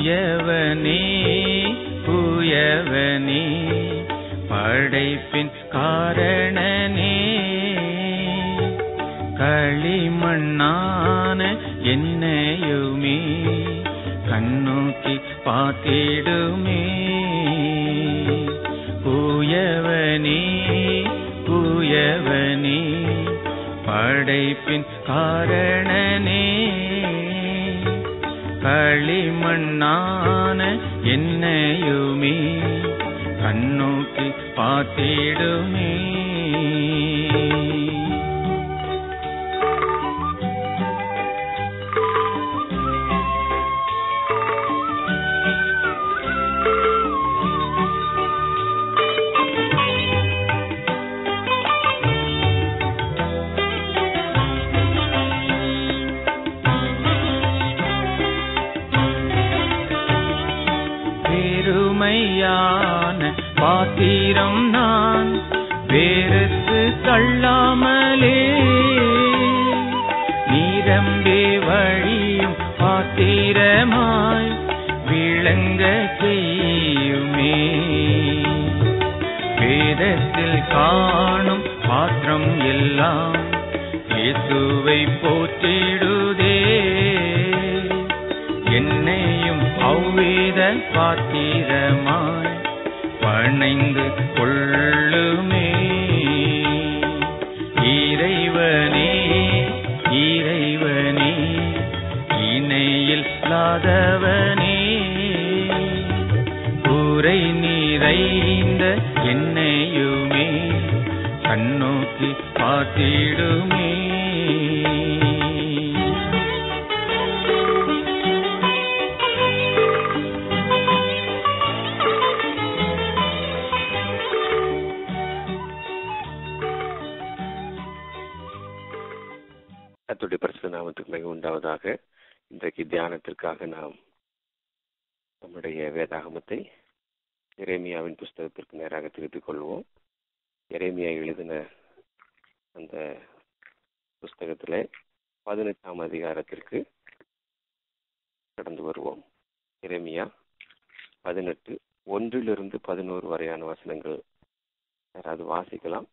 தூயவனே தூயவனே படைப்பின் காரணனே களிமண்ணான என்னையுமே கண்ணோக்கி பார்த்திடுமே தூயவனே தூயவனே படைப்பின் காரணனே களிமண்ணான என்னையுமே கண்ணோக்கி பார்த்திடுமே பெருமையான பாத்திரம் நான் வேறுத்து தள்ளாமலே நிரம்பி வழியும் பாத்திரமாய் விளங்க செய்யுமே வேதத்தில் காணும் பாத்திரம் எல்லாம் இயேசுவை போற்றிடுதே என்னையும் அவ்வித பாத்திரமாய் பணைந்து கொள்ளுமே இறைவனே இறைவனே இணையில் இல்லாதவனே குறை நிறைந்த என்னையுமே கண்ணோக்கி பார்த்திடுமே கர்த்தருடைய பரிசு நாமத்துக்கு மிக உண்டாவதாக இன்றைக்கு தியானத்திற்காக நாம் நம்முடைய வேதாகமத்தை எரேமியாவின் புஸ்தகத்திற்கு நேராக திருப்பிக் கொள்வோம் எரேமியா எழுதின அந்த புஸ்தகத்திலே பதினெட்டாம் அதிகாரத்திற்கு கடந்து வருவோம் எரேமியா பதினெட்டு ஒன்றிலிருந்து பதினோரு வரையான வசனங்கள் யாராவது வாசிக்கலாம்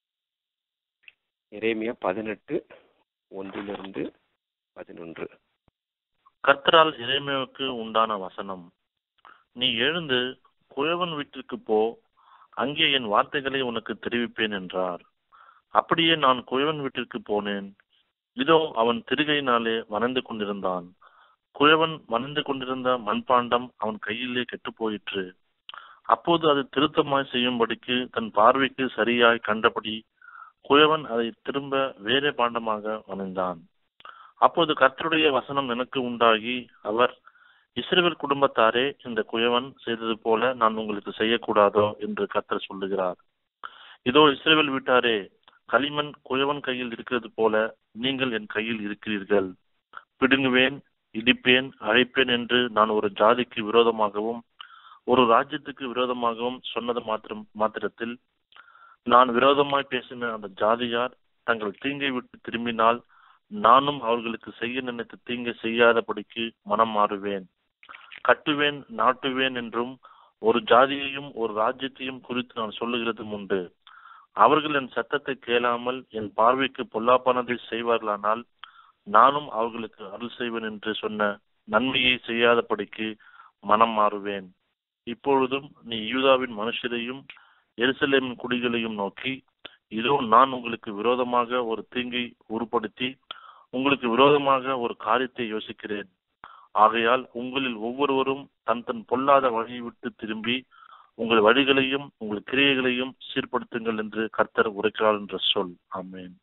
எரேமியா பதினெட்டு ஒன்றிலிருந்து பதினொன்று கர்த்தரால் இறைமையுக்கு உண்டான வசனம் நீ எழுந்து குயவன் வீட்டிற்கு போ அங்கே என் வார்த்தைகளை உனக்கு தெரிவிப்பேன் என்றார் அப்படியே நான் குயவன் வீட்டிற்கு போனேன் இதோ அவன் திருகையினாலே வணைந்து கொண்டிருந்தான் குயவன் வணைந்து கொண்டிருந்த மண்பாண்டம் அவன் கையிலே கெட்டுப் போயிற்று அப்போது அது திருத்தமாய் செய்யும்படிக்கு தன் பார்வைக்கு சரியாய் கண்டபடி குயவன் அதை திரும்ப வேறே பாண்டமாக வணைந்தான் அப்போது கர்த்தருடைய வசனம் எனக்கு உண்டாகி அவர் இஸ்ரவேல் குடும்பத்தாரே இந்த குயவன் செய்தது போல நான் உங்களுக்கு செய்யக்கூடாதோ என்று கர்த்தர் சொல்லுகிறார் இதோ இஸ்ரவேல் வீட்டாரே களிமண் குயவன் கையில் இருக்கிறது போல நீங்கள் என் கையில் இருக்கிறீர்கள் பிடுங்குவேன் இடிப்பேன் அழைப்பேன் என்று நான் ஒரு ஜாதிக்கு விரோதமாகவும் ஒரு ராஜ்யத்துக்கு விரோதமாகவும் சொன்னது மாத்திரம் மாத்திரத்தில் நான் விரோதமாய் பேசின அந்த ஜாதியார் தங்கள் தீங்கை விட்டு திரும்பினால் நானும் அவர்களுக்கு செய்ய நினைத்த தீங்கை செய்யாதபடிக்கு மனம் மாறுவேன் கட்டுவேன் நாட்டுவேன் என்றும் ஒரு ஜாதியையும் ஒரு ராஜ்யத்தையும் குறித்து நான் சொல்லுகிறதும் உண்டு அவர்கள் என் சத்தத்தை கேளாமல் என் பார்வைக்கு பொல்லாப்பானதை செய்வார்களானால் நானும் அவர்களுக்கு அருள் செய்வேன் என்று சொன்ன நன்மையை செய்யாதபடிக்கு மனம் மாறுவேன் இப்பொழுதும் நீ யூதாவின் மனுஷரையும் எருசலேமின் குடிகளையும் நோக்கி இதோ நான் உங்களுக்கு விரோதமாக ஒரு தீங்கை உருப்படுத்தி உங்களுக்கு விரோதமாக ஒரு காரியத்தை யோசிக்கிறேன் ஆகையால் உங்களில் ஒவ்வொருவரும் தன் தன் பொல்லாத வழியை விட்டு திரும்பி உங்கள் வழிகளையும் உங்கள் கிரியைகளையும் சீர்படுத்துங்கள் என்று கர்த்தர் உரைக்கிறார் என்ற சொல் ஆமேன்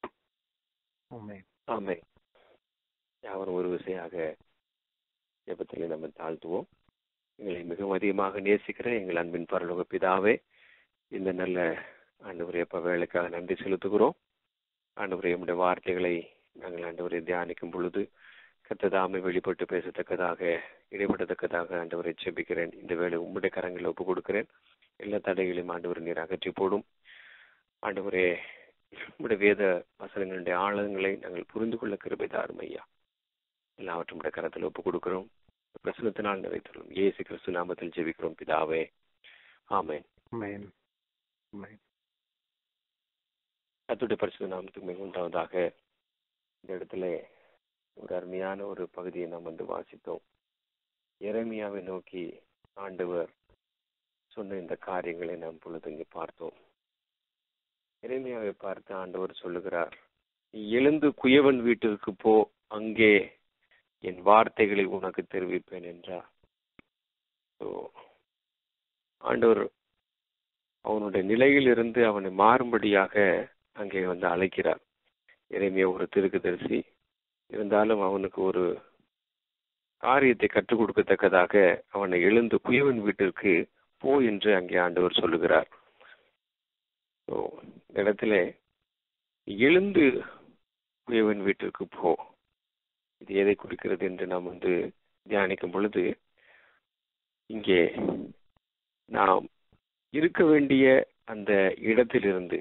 ஆமே யாவரும் ஒரு விசையாக ஜெபத்திலே நம்ம தாழ்த்துவோம் எங்களை மிகவும் அதிகமாக நேசிக்கிற எங்கள் அன்பின் பரலோக பிதாவே இந்த நல்ல ஆண்டவரே அப்ப வேலைக்காக நன்றி செலுத்துகிறோம் ஆண்டவரே நம்முடைய வார்த்தைகளை நாங்கள் ஆண்டவரை தியானிக்கும் பொழுது கத்ததாமை வெளிப்பட்டு பேசத்தக்கதாக இடைப்படத்தக்கதாக ஆண்டவரை செபிக்கிறேன் இந்த வேலை உம்முடைய கரங்களில் ஒப்பு கொடுக்கிறேன் எல்லா தடைகளையும் ஆண்டவர் நீர் அகற்றி போடும் ஆண்டவரே உம்முடைய வேத வசனங்களுடைய ஆழங்களை நாங்கள் புரிந்து கொள்ள கிருபை தாரும் ஐயா எல்லாவற்றும் உடைய கரத்தில் ஒப்பு கொடுக்கிறோம் பிரசனத்தினால் நிறைத்துள்ளோம் இயேசு கிறிஸ்து நாமத்தில் ஜெபிக்கிறோம் பிதாவே ஆமென் ஆமென் ஆமென் கத்துடைய பரிசு நாமத்துக்கு மிக உண்டாவதாக இந்த இடத்துல ஒரு அருமையான ஒரு பகுதியை நாம் வந்து வாசித்தோம் எரேமியாவை நோக்கி ஆண்டவர் சொன்ன இந்த காரியங்களை நாம் பொழுது இங்கே பார்த்தோம் எரேமியாவை பார்த்து ஆண்டவர் சொல்லுகிறார் நீ எழுந்து குயவன் வீட்டிற்கு போ அங்கே என் வார்த்தைகளை உனக்கு தெரிவிப்பேன் என்றார் So, ஆண்டவர் அவனுடைய நிலையிலிருந்து அவனை மாறும்படியாக அங்கே வந்து அழைக்கிறார் இறைமைய ஒரு திருக்குதரிசி இருந்தாலும் அவனுக்கு ஒரு காரியத்தை கற்றுக் கொடுக்கத்தக்கதாக அவனை எழுந்து குயவன் வீட்டிற்கு போ என்று அங்கே ஆண்டவர் சொல்லுகிறார் So, இந்த இடத்துல எழுந்து குயவன் வீட்டிற்கு போ இது எதை குறிக்கிறது என்று நாம் வந்து தியானிக்கும் பொழுது இங்கே நாம் இருக்க வேண்டிய அந்த இடத்திலிருந்து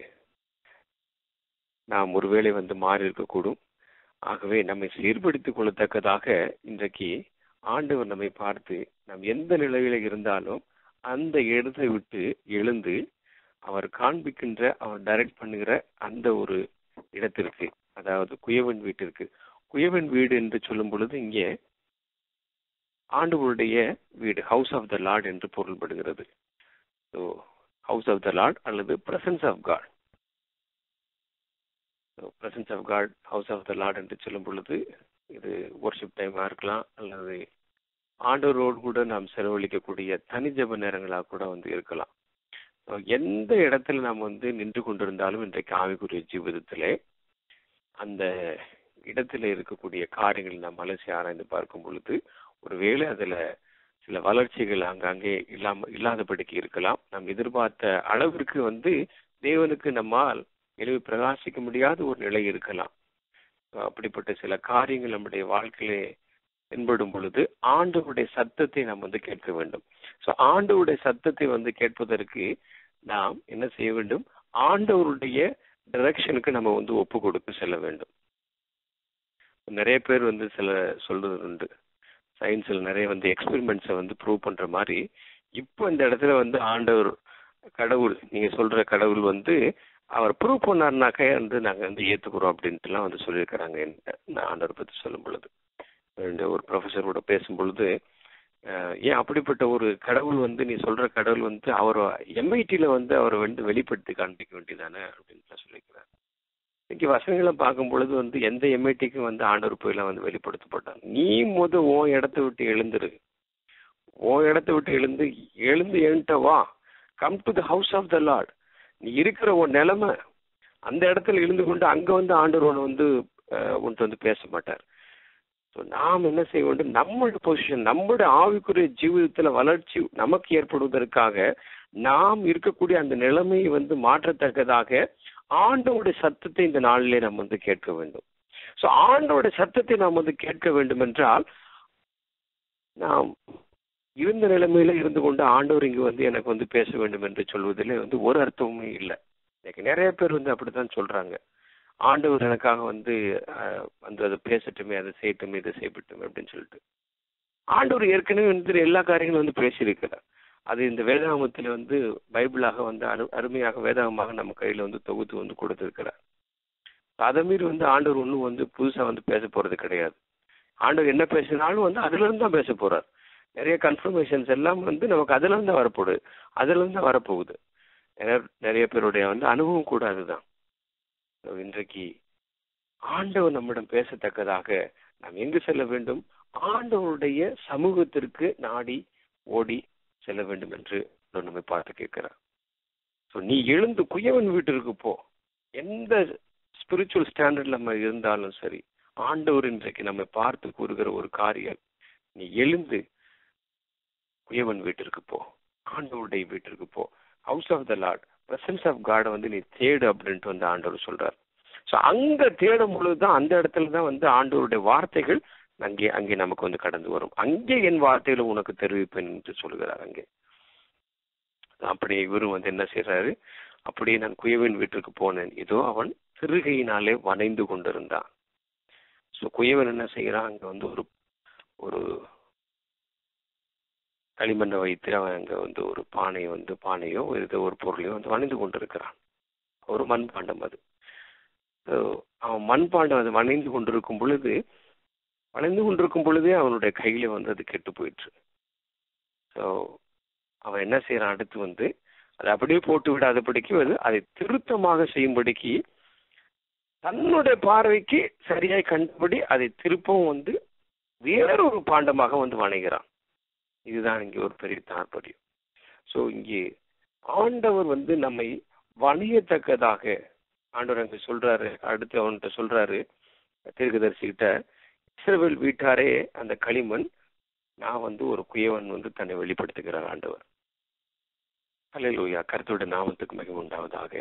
நாம் ஒருவேளை வந்து மாறி இருக்கக்கூடும் ஆகவே நம்மை சீர்படுத்திக் கொள்ளத்தக்கதாக இன்றைக்கு ஆண்டவர் நம்மை பார்த்து நாம் எந்த நிலையில இருந்தாலும் அந்த இடத்தை விட்டு எழுந்து அவர் காண்பிக்கின்ற அவர் டைரக்ட் பண்ணுகிற அந்த ஒரு இடத்திற்கு அதாவது குயவன் வீட்டிற்கு குயவன் வீடு என்று சொல்லும் பொழுது இங்கே ஆண்டவருடைய வீடு ஹவுஸ் ஆஃப் த லார்ட் என்று பொருள்படுகிறது so house of the lord அல்லது presence of God presence of God house of the lord என்று சொல்லும் பொழுது இது ஒர்ஷிப் டைமாக இருக்கலாம் அல்லது ஆண்டவரோடு கூட நாம் செலவழிக்கக்கூடிய தனி ஜப நேரங்களாக கூட வந்து இருக்கலாம் So, எந்த இடத்துல நாம் வந்து நின்று கொண்டிருந்தாலும் இன்றைக்கு ஆவிக்குரிய ஜீவிதத்திலே அந்த இடத்துல இருக்கக்கூடிய காரியங்களை நாம் அலசி ஆராய்ந்து பார்க்கும் பொழுது ஒருவேளை அதுல சில வளர்ச்சிகள் அங்கங்கே இல்லாம இல்லாதபடிக்கு இருக்கலாம் நாம் எதிர்பார்த்த அளவிற்கு வந்து தேவனுக்கு நம்மால் எழுவி பிரகாசிக்க முடியாத ஒரு நிலை இருக்கலாம் அப்படிப்பட்ட சில காரியங்கள் நம்முடைய வாழ்க்கையிலே தென்படும் பொழுது ஆண்டவருடைய சத்தத்தை நாம் வந்து கேட்க வேண்டும் ஸோ ஆண்டவருடைய சத்தத்தை வந்து கேட்பதற்கு நாம் என்ன செய்ய வேண்டும் ஆண்டவருடைய டைரக்ஷனுக்கு நம்ம வந்து ஒப்பு கொடுத்து செல்ல வேண்டும் நிறைய பேர் வந்து சில சொல்றது உண்டு சயின்ஸில் நிறைய வந்து எக்ஸ்பெரிமெண்ட்ஸை வந்து ப்ரூவ் பண்ற மாதிரி இப்போ இந்த இடத்துல வந்து ஆண்டவர் கடவுள் நீங்க சொல்ற கடவுள் வந்து அவர் ப்ரூவ் பண்ணார்னாக்கா வந்து நாங்க வந்து ஏத்துக்கிறோம் அப்படின்ட்டுலாம் வந்து சொல்லியிருக்கிறாங்க என்கிட்ட நான் ஆண்டவர் பத்தி சொல்லும் பொழுது ரெண்டு ஒரு ப்ரொஃபஸர் கூட பேசும் பொழுது அஹ், ஏன் அப்படிப்பட்ட ஒரு கடவுள் வந்து நீ சொல்ற கடவுள் வந்து அவர் எம்ஐடியில வந்து அவரை வந்து வெளிப்படுத்தி காண்பிக்க வேண்டியதானே அப்படின்னு சொல்லியிருக்கிறார் இன்னைக்கு வசனங்களை பார்க்கும் பொழுது வந்து எந்த எம்ஐடிக்கும் வந்து ஆண்டவர் போயெல்லாம் வந்து வெளிப்படுத்தப்பட்டாங்க நீ முத உன் இடத்த விட்டு எழுந்துரு உன் இடத்த விட்டு எழுந்து எழுந்து என்கிட்ட வா come to the house of the lord நீ இருக்கிற உன் நிலைமை அந்த இடத்துல இருந்து கொண்டு அங்க வந்து ஆண்டவர் உன்னை வந்து அஹ், உன்கிட்ட வந்து பேச மாட்டார் ஸோ நாம் என்ன செய்ய வேண்டும் நம்மளுடைய பொசிஷன் நம்மளுடைய ஆவிக்குரிய ஜீவிதத்துல வளர்ச்சி நமக்கு ஏற்படுவதற்காக நாம் இருக்கக்கூடிய அந்த நிலைமையை வந்து மாற்றத்தக்கதாக ஆண்டவருடைய சத்தத்தை இந்த நாளிலே நாம் வந்து கேட்க வேண்டும் ஸோ ஆண்டவருடைய சத்தத்தை நாம் வந்து கேட்க வேண்டும் என்றால் நாம் இருந்த நிலைமையில இருந்து கொண்டு ஆண்டவர் இங்கு வந்து எனக்கு வந்து பேச வேண்டும் என்று சொல்வதிலே வந்து ஒரு அர்த்தமுமே இல்லை இன்னைக்கு நிறைய பேர் வந்து அப்படித்தான் சொல்றாங்க ஆண்டவர் எனக்காக வந்து அஹ், வந்து அதை பேசட்டுமே அதை செய்யட்டுமே இதை செய்யட்டுமே அப்படின்னு சொல்லிட்டு ஆண்டவர் ஏற்கனவே வந்து எல்லா காரியங்களும் வந்து பேசியிருக்கிறார் அது இந்த வேதாகமத்தில் வந்து பைபிளாக வந்து அரு அருமையாக வேதாகமாக நம்ம கையில வந்து தொகுத்து வந்து கொடுத்திருக்கிறார் அதை மீறி வந்து ஆண்டவர் ஒன்றும் வந்து புதுசா வந்து பேச போறது கிடையாது ஆண்டவர் என்ன பேசினாலும் வந்து அதுல இருந்து தான் பேச போறார் நிறைய கன்ஃபர்மேஷன்ஸ் எல்லாம் வந்து நமக்கு அதுல இருந்து தான் வரப்போகுது அதுல இருந்து தான் வரப்போகுது நிறைய நிறைய பேருடைய வந்து அனுபவம் கூட அதுதான் So, இன்றைக்கு ஆண்டவர் நம்மிடம் பேசத்தக்கதாக நாம் எங்கு செல்ல வேண்டும் ஆண்டவருடைய சமூகத்திற்கு நாடி ஓடி செல்ல வேண்டும் என்று ஆண்டவர் நம்மை பார்த்து கேட்கிறார் ஸோ நீ எழுந்து குயவன் வீட்டிற்கு போ எந்த ஸ்பிரிச்சுவல் ஸ்டாண்டர்ட்ல நம்ம இருந்தாலும் சரி ஆண்டவர் இன்றைக்கு நம்மை பார்த்து கூறுகிற ஒரு காரியம் நீ எழுந்து குயவன் வீட்டிற்கு போ ஆண்டவருடைய வீட்டிற்கு போ house of the lord presence of காடை வந்து நீ தேடு அப்படின்ட்டு வந்து ஆண்டவர் சொல்றார் ஸோ அங்க தேடும் பொழுதுதான் அந்த இடத்துல தான் வந்து ஆண்டவருடைய வார்த்தைகள் அங்கே அங்கே நமக்கு வந்து கடந்து வரும் அங்கே என் வார்த்தைகளை உனக்கு தெரிவிப்பேன் என்று சொல்கிறார் அங்கே அப்படி இவரும் வந்து என்ன செய்யறாரு அப்படியே நான் குயவன் வீட்டுக்கு போனேன் இதோ அவன் திருகையினாலே வனைந்து கொண்டிருந்தான் ஸோ குயவன் என்ன செய்யறான் அங்க வந்து ஒரு ஒரு களிமண்ணை வைத்து அவன் அங்க வந்து ஒரு பானை வந்து பானையோ ஏதோ ஒரு பொருளையோ வந்து வணைந்து கொண்டிருக்கிறான் ஒரு மண்பாண்டம் அது So, அவன் மண்பாண்டம் அது வணைந்து கொண்டிருக்கும் பொழுது வளைந்து கொண்டிருக்கும் பொழுதே அவனுடைய கையில வந்து அது கெட்டு போயிற்று ஸோ அவன் என்ன செய்யறான் அடுத்து வந்து அதை அப்படியே போட்டு விடாதபடிக்கு வந்து அதை திருத்தமாக செய்யும்படிக்கு தன்னுடைய பார்வைக்கு சரியாய் கண்டபடி அதை திருப்பவும் வந்து வேறொரு பாண்டமாக வந்து வணைகிறான் இதுதான் இங்கே ஒரு பெரிய தாற்பயம் ஸோ இங்கே ஆண்டவர் வந்து நம்மை வணையத்தக்கதாக ஆண்டவர் அங்க சொல்றாரு அடுத்து அவன்கிட்ட சொல்றாரு தீர்க்கதரிசிகிட்ட இஸ்ரவேல் வீட்டாரே அந்த களிமண் நான் வந்து ஒரு குயவன் வந்து தன்னை வெளிப்படுத்துகிறார் ஆண்டவர் அல்லேலூயா கருத்தோட நாமத்துக்கு மிக உண்டாவதாக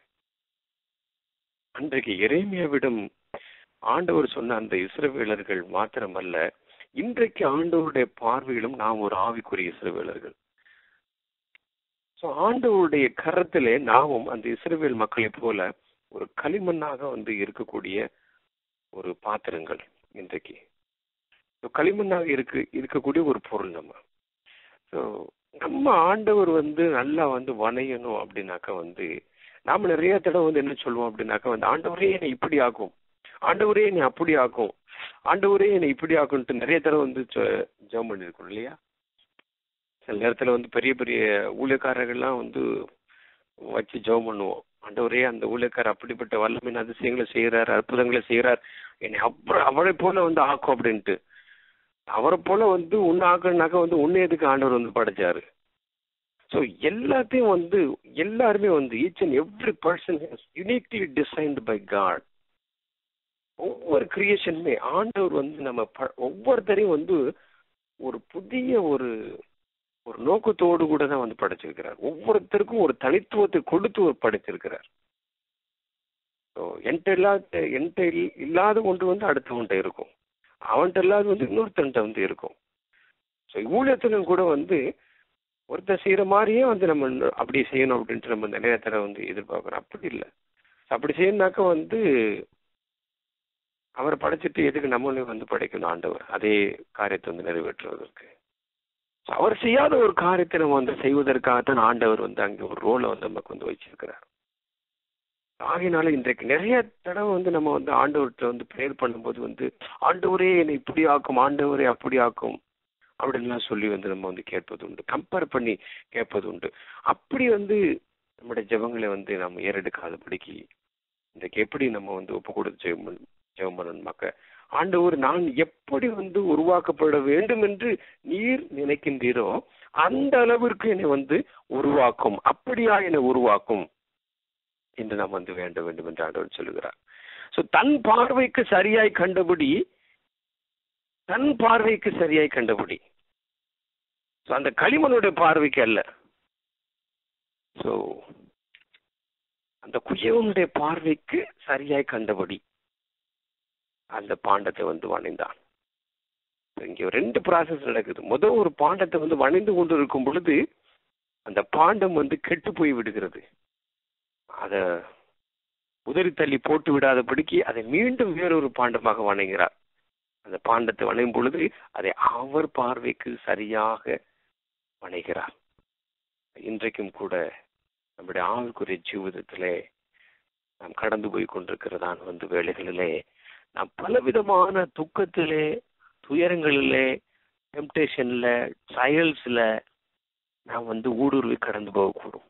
அன்றைக்கு எரேமியாவிடம் ஆண்டவர் சொன்ன அந்த இஸ்ரவேலர்கள் மாத்திரமல்ல இன்றைக்கு ஆண்டவருடைய பார்வையிலும் நாம் ஒரு ஆவிக்குரிய இஸ்ரவேலர்கள் ஸோ ஆண்டவருடைய கரத்திலே நாமும் அந்த இஸ்ரவேல் மக்களைப் போல ஒரு களிமண்ணாக வந்து இருக்கக்கூடிய ஒரு பாத்திரங்கள் இன்றைக்கு ஸோ களிமண்ணாக இருக்கு இருக்கக்கூடிய ஒரு பொருள் நம்ம ஸோ நம்ம ஆண்டவர் வந்து நல்லா வந்து வணையணும் அப்படின்னாக்கா வந்து நாம நிறைய தடவை வந்து என்ன சொல்லுவோம் அப்படின்னாக்கா வந்து ஆண்டவரே என்னை இப்படி ஆக்கும் ஆண்டவரே என்னை அப்படி ஆக்கும் ஆண்டவரே என்னை இப்படி ஆக்கும்ட்டு நிறைய தடவை வந்து ஜெபம் பண்ணியிருக்கோம் இல்லையா சில நேரத்துல வந்து பெரிய பெரிய ஊழியக்காரர்கள்லாம் வந்து வச்சு ஜெபம் பண்ணுவோம் ஆண்டவரே அந்த ஊழியக்காரர் அப்படிப்பட்ட வல்லமையின் அதிசயங்களை செய்யறார் அற்புதங்களை செய்யறார் என்னை அப்புறம் அவரை போல வந்து ஆக்கும் அப்படின்ட்டு அவரை போல வந்து உன்னை ஆக்கணுனாக்க வந்து உன்னை எதுக்கு ஆண்டவர் வந்து படைச்சாரு ஸோ எல்லாத்தையும் வந்து எல்லாருமே வந்து each and every person uniquely designed by God ஒவ்வொரு கிரியேஷனுமே ஆண்டவர் வந்து நம்ம ப- ஒவ்வொருத்தரையும் வந்து ஒரு புதிய ஒரு ஒரு நோக்கத்தோடு கூட தான் வந்து படைச்சிருக்கிறார் ஒவ்வொருத்தருக்கும் ஒரு தனித்துவத்தை கொடுத்து ஒரு படைச்சிருக்கிறார் ஸோ என்கிட்ட இல்லாத என்கிட்ட இல்- இல்லாத ஒன்று வந்து அடுத்தவன்கிட்ட இருக்கும் அவன்கிட்ட இல்லாத வந்து இன்னொருத்தன்ட்ட வந்து இருக்கும் ஸோ ஊழியத்திலும் கூட வந்து ஒருத்தர் செய்யற மாதிரியே வந்து நம்ம இன்னும் அப்படி செய்யணும் அப்படின்ட்டு நம்ம நிறைய தடவை வந்து எதிர்பார்க்குறோம் அப்படி இல்லை அப்படி செய்யணுனாக்க வந்து அவரை படைச்சிட்டு எதுக்கு நம்மளே வந்து படைக்கணும் ஆண்டவர் அதே காரியத்தை வந்து நிறைவேற்றுவதற்கு So, அவர் செய்யாத ஒரு காரியத்தை நம்ம வந்து செய்வதற்காகத்தான் ஆண்டவர் வந்து அங்கே ஒரு ரோலை வந்து நமக்கு வந்து வச்சிருக்கிறார் ஆகையினால இன்றைக்கு நிறைய தடவை வந்து நம்ம வந்து ஆண்டவர்கிட்ட வந்து ப்ரேயர் பண்ணும்போது வந்து ஆண்டவரே என்னை இப்படி ஆக்கும் ஆண்டவரே அப்படி ஆக்கும் அப்படின்லாம் சொல்லி வந்து நம்ம வந்து கேட்பது உண்டு கம்பேர் பண்ணி கேட்பது உண்டு அப்படி வந்து நம்முடைய ஜெபங்களை வந்து நம்ம ஏறெடுக்காதபடிக்கு இன்றைக்கு எப்படி நம்ம வந்து ஒப்பு கொடுத்து ஜெபம் பண்ண- ஜெபம் பண்ணணுமாக்க ஆண்டவர் நான் எப்படி வந்து உருவாக்கப்பட வேண்டும் என்று நீர் நினைக்கின்றீரோ அந்த அளவிற்கு என்னை வந்து உருவாக்கும் அப்படியா என்னை உருவாக்கும் என்று நாம் வந்து வேண்ட வேண்டும் என்று ஆண்டவர் சொல்லுகிறார் சோ தன் பார்வைக்கு சரியாய் கண்டபடி தன் பார்வைக்கு சரியாய் கண்டபடி சோ அந்த களிமனுடைய பார்வைக்கு அல்ல சோ அந்த குயவனுடைய பார்வைக்கு சரியாய் கண்டபடி அந்த பாண்டத்தை வந்து வணைந்தான் இங்க ரெண்டு ப்ராசஸ் நடக்குது முதல் ஒரு பாண்டத்தை வந்து வணைந்து கொண்டு இருக்கும் பொழுது அந்த பாண்டம் வந்து கெட்டு போய் விடுகிறது அத உதறி தள்ளி போட்டு விடாதபடிக்கு அதை மீண்டும் வேறொரு பாண்டமாக வணங்குகிறார் அந்த பாண்டத்தை வணையும் பொழுது அதை அவர் பார்வைக்கு சரியாக வணைகிறார் இன்றைக்கும் கூட நம்முடைய ஆவிக்குரிய ஜீவிதத்திலே நாம் கடந்து போய் கொண்டிருக்கிறதான வந்து வேலைகளிலே நாம் பலவிதமான துக்கத்திலே துயரங்களிலே டெம்டேஷன்ல ட்ரையல்ஸ்ல நாம் வந்து ஊடுருவி கடந்து போகக்கூடும்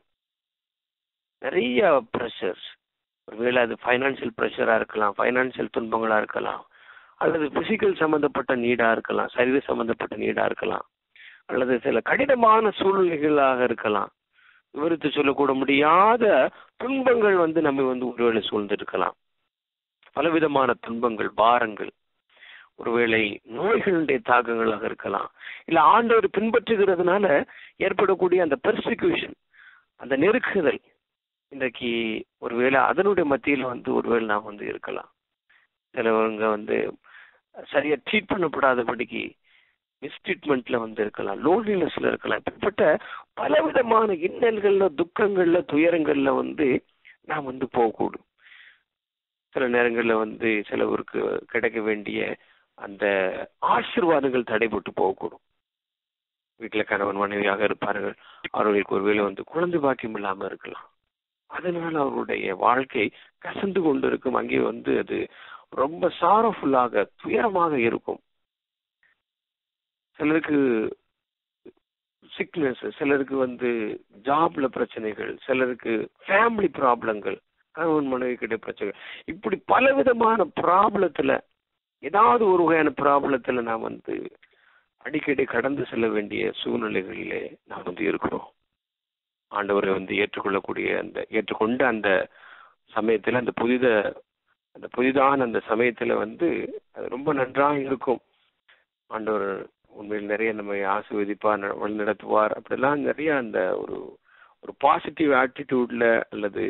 நிறைய ப்ரெஷர்ஸ் ஒருவேளை அது ஃபைனான்சியல் ப்ரெஷரா இருக்கலாம் ஃபைனான்சியல் துன்பங்களா இருக்கலாம் அல்லது பிசிக்கல் சம்பந்தப்பட்ட நீடா இருக்கலாம் சரீர சம்பந்தப்பட்ட நீடா இருக்கலாம் அல்லது சில கடினமான சூழ்நிலைகளாக இருக்கலாம் விவரித்து சொல்லக்கூட முடியாத துன்பங்கள் வந்து நம்ம வந்து ஒருவேளை சூழ்ந்திருக்கலாம் பலவிதமான துன்பங்கள் பாரங்கள் ஒருவேளை நோய்களுடைய தாக்கங்களாக இருக்கலாம் இல்ல ஆண்டவர் பின்பற்றுகிறதுனால ஏற்படக்கூடிய அந்த பெர்சிக்யூஷன் அந்த நெருக்குதல் இன்றைக்கு ஒருவேளை அதனுடைய மத்தியில் வந்து ஒருவேளை நாம் வந்து இருக்கலாம் சிலவங்க வந்து சரியா ட்ரீட் பண்ணப்படாதபடிக்கு மிஸ்ட்ரீட்மெண்ட்ல வந்து இருக்கலாம் லோன்லினஸ்ல இருக்கலாம் இப்படிப்பட்ட பலவிதமான இன்னல்கள்ல துக்கங்கள்ல துயரங்கள்ல வந்து நாம் வந்து போகக்கூடும் சில நேரங்கள்ல வந்து சிலவருக்கு கிடைக்க வேண்டிய அந்த ஆசீர்வாதங்கள் தடைபட்டு போகக்கூடும் வீட்டுல கணவன் மனைவியாக இருப்பார்கள் அவர்களுக்கு ஒருவேளை வந்து குழந்தை பாக்கியம் இல்லாம இருக்கலாம் அதனால அவருடைய வாழ்க்கை கசந்து கொண்டு இருக்கும் அங்கே வந்து அது ரொம்ப சாரஃபுல்லாக துயரமாக இருக்கும் சிலருக்கு சிக்னஸ் சிலருக்கு வந்து ஜாப்ல பிரச்சனைகள் சிலருக்கு ஃபேமிலி ப்ராப்ளங்கள் கணவன் மனைவி கிட்ட பிரச்சனை இப்படி பலவிதமான ப்ராப்ளத்துல ஏதாவது ஒரு வகையான ப்ராப்ளத்துல நாம் வந்து அடிக்கடி கடந்து செல்ல வேண்டிய சூழ்நிலைகளிலே நாம் வந்து இருக்கிறோம் ஆண்டவரை வந்து ஏற்றுக்கொள்ளக்கூடிய அந்த ஏற்றுக்கொண்ட அந்த சமயத்துல அந்த புதித அந்த புதிதான அந்த சமயத்துல வந்து அது ரொம்ப நன்றாக இருக்கும் ஆண்டவர் உண்மையில் நிறைய நம்மை ஆசீர்வதிப்பார் வழி நடத்துவார் அப்படிலாம் நிறைய அந்த ஒரு ஒரு பாசிட்டிவ் ஆட்டிடியூட்ல அல்லது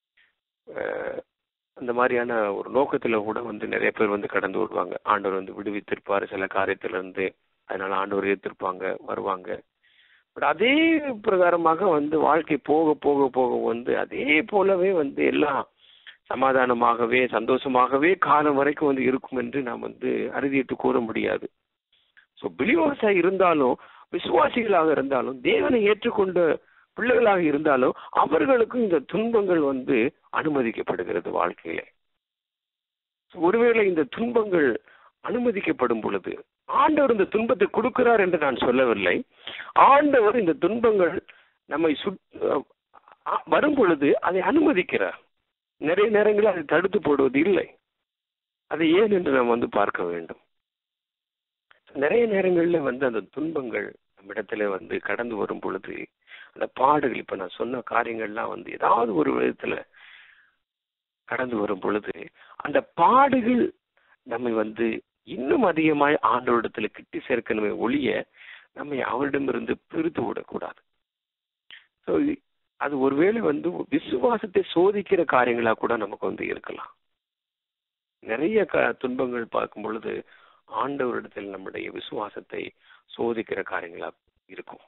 அந்த மாதிரியான ஒரு நோக்கத்துல கூட வந்து நிறைய பேர் வந்து கடந்து வருவாங்க ஆண்டவர் வந்து விடுவித்திருப்பாரு சில காரியத்துல இருந்து அதனால ஆண்டவர் ஏத்திருப்பாங்க வருவாங்க பட் அதே பிரகாரமாக வந்து வாழ்க்கை போக போக போக வந்து அதே போலவே வந்து எல்லாம் சமாதானமாகவே சந்தோஷமாகவே காலம் வரைக்கும் வந்து இருக்கும் என்று நாம் வந்து அறுதிட்டு கூற முடியாது ஸோ பிலிவர்ஸா இருந்தாலும் விசுவாசிகளாக இருந்தாலும் தேவனை ஏற்றுக்கொண்ட பிள்ளைகளாக இருந்தாலும் அவர்களுக்கும் இந்த துன்பங்கள் வந்து அனுமதிக்கப்படுகிறது வாழ்க்கையில ஒருவேளை இந்த துன்பங்கள் அனுமதிக்கப்படும் பொழுது ஆண்டவர் இந்த துன்பத்தை கொடுக்கிறார் என்று நான் சொல்லவில்லை ஆண்டவர் இந்த துன்பங்கள் நம்மை வரும் பொழுது அதை அனுமதிக்கிறார் நிறைய நேரங்களில் அதை தடுத்து போடுவது இல்லை அதை ஏன் என்று நாம் வந்து பார்க்க வேண்டும் நிறைய நேரங்கள்ல வந்து அந்த துன்பங்கள் நம்மிடத்துல வந்து கடந்து வரும் பொழுது அந்த பாடுகள் இப்ப நான் சொன்ன காரியங்கள்லாம் வந்து ஏதாவது ஒரு விதத்துல கடந்து வரும் பொழுது அந்த பாடுகள் நம்மை வந்து இன்னும் அதிகமாய் ஆண்டவரிடத்துல கிட்டி சேர்க்கணுமே ஒழிய நம்மை அவரிடமிருந்து பிரித்து விடக்கூடாது ஸோ அது ஒருவேளை வந்து விசுவாசத்தை சோதிக்கிற காரியங்களா கூட நமக்கு வந்து இருக்கலாம் நிறைய க துன்பங்கள் பார்க்கும் பொழுது ஆண்டவரிடத்தில் நம்முடைய விசுவாசத்தை சோதிக்கிற காரியங்களா இருக்கும்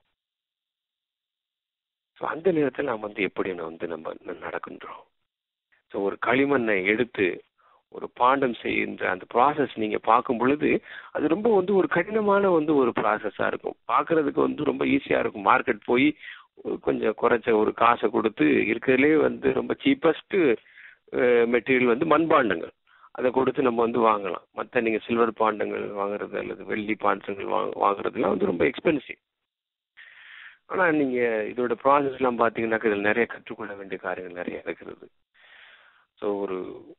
ஸோ அந்த நேரத்தில் நாம் வந்து எப்படி வந்து நம்ம நடக்கின்றோம் ஸோ ஒரு களிமண்ணை எடுத்து ஒரு பாண்டம் செய்கின்ற அந்த ப்ராசஸ் நீங்க பார்க்கும் பொழுது அது ரொம்ப வந்து ஒரு கடினமான வந்து ஒரு ப்ராசஸா இருக்கும் பார்க்கறதுக்கு வந்து ரொம்ப ஈஸியா இருக்கும் மார்க்கெட் போய் கொஞ்சம் குறைச்ச ஒரு காசை கொடுத்து இருக்கிறதுலே வந்து ரொம்ப சீப்பஸ்ட் மெட்டீரியல் வந்து மண்பாண்டங்கள் அதை கொடுத்து நம்ம வந்து வாங்கலாம் மற்ற நீங்க சில்வர் பாண்டங்கள் வாங்குறது அல்லது வெள்ளி பாண்டங்கள் வாங்க வாங்குறதுலாம் வந்து ரொம்ப எக்ஸ்பென்சிவ் ஆனா நீங்க இதோட ப்ராசஸ் எல்லாம் பாத்தீங்கன்னாக்க இதில் நிறைய கற்றுக்கொள்ள வேண்டிய காரியங்கள் நிறைய இருக்கிறது ஸோ ஒரு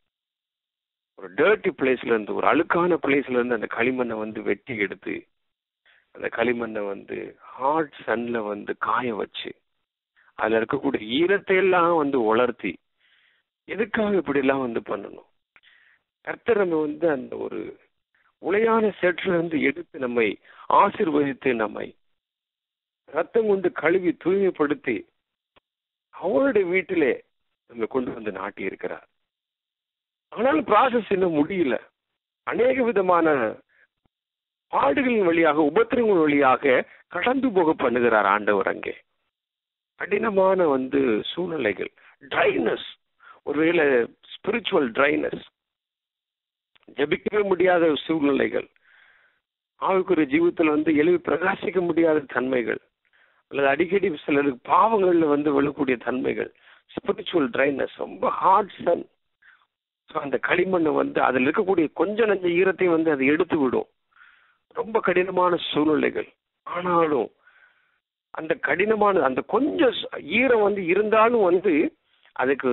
ஒரு டேர்ட்டி பிளேஸ்ல இருந்து ஒரு அழுக்கான பிளேஸ்ல இருந்து அந்த களிமண்ணை வந்து வெட்டி எடுத்து அந்த களிமண்ணை வந்து ஹாட் சன்ல வந்து காய வச்சு அதுல இருக்கக்கூடிய ஈரத்தை எல்லாம் வந்து உலர்த்தி எதுக்காக இப்படி எல்லாம் வந்து பண்ணணும் கர்த்தர் நம்ம வந்து அந்த ஒரு உளையான சேற்றுல இருந்து எடுத்து நம்மை ஆசிர்வதித்து நம்மை ரத்தம் கொண்டு கழுவி தூய்மைப்படுத்தி அவருடைய வீட்டிலே நம்ம கொண்டு வந்து நாட்டி இருக்கிறார் ஆனாலும் ப்ராசஸ் இன்னும் முடியல அநேக விதமான பாடுகளின் வழியாக உபத்திரங்கள் வழியாக கடந்து போக பண்ணுகிறார் ஆண்டவர் அங்கே கடினமான வந்து சூழ்நிலைகள் ட்ரைனஸ் ஒருவேளை ஸ்பிரிச்சுவல் ட்ரைனஸ் ஜபிக்கவே முடியாத சூழ்நிலைகள் ஆவுக்குரிய ஜீவிதத்தில் வந்து எழுவி பிரகாசிக்க முடியாத தன்மைகள் அல்லது அடிக்கடி சிலருக்கு பாவங்கள்ல வந்து விழக்கூடிய தன்மைகள் ஸ்பிரிச்சுவல் ட்ரைனஸ் ரொம்ப ஹார்ட் சன் அந்த களிமண்ணை வந்து அதில் இருக்கக்கூடிய கொஞ்ச நஞ்ச ஈரத்தையும் வந்து அதை எடுத்து விடும் ரொம்ப கடினமான சூழ்நிலைகள் ஆனாலும் அந்த கடினமான அந்த கொஞ்சம் ஈரம் வந்து இருந்தாலும் வந்து அதுக்கு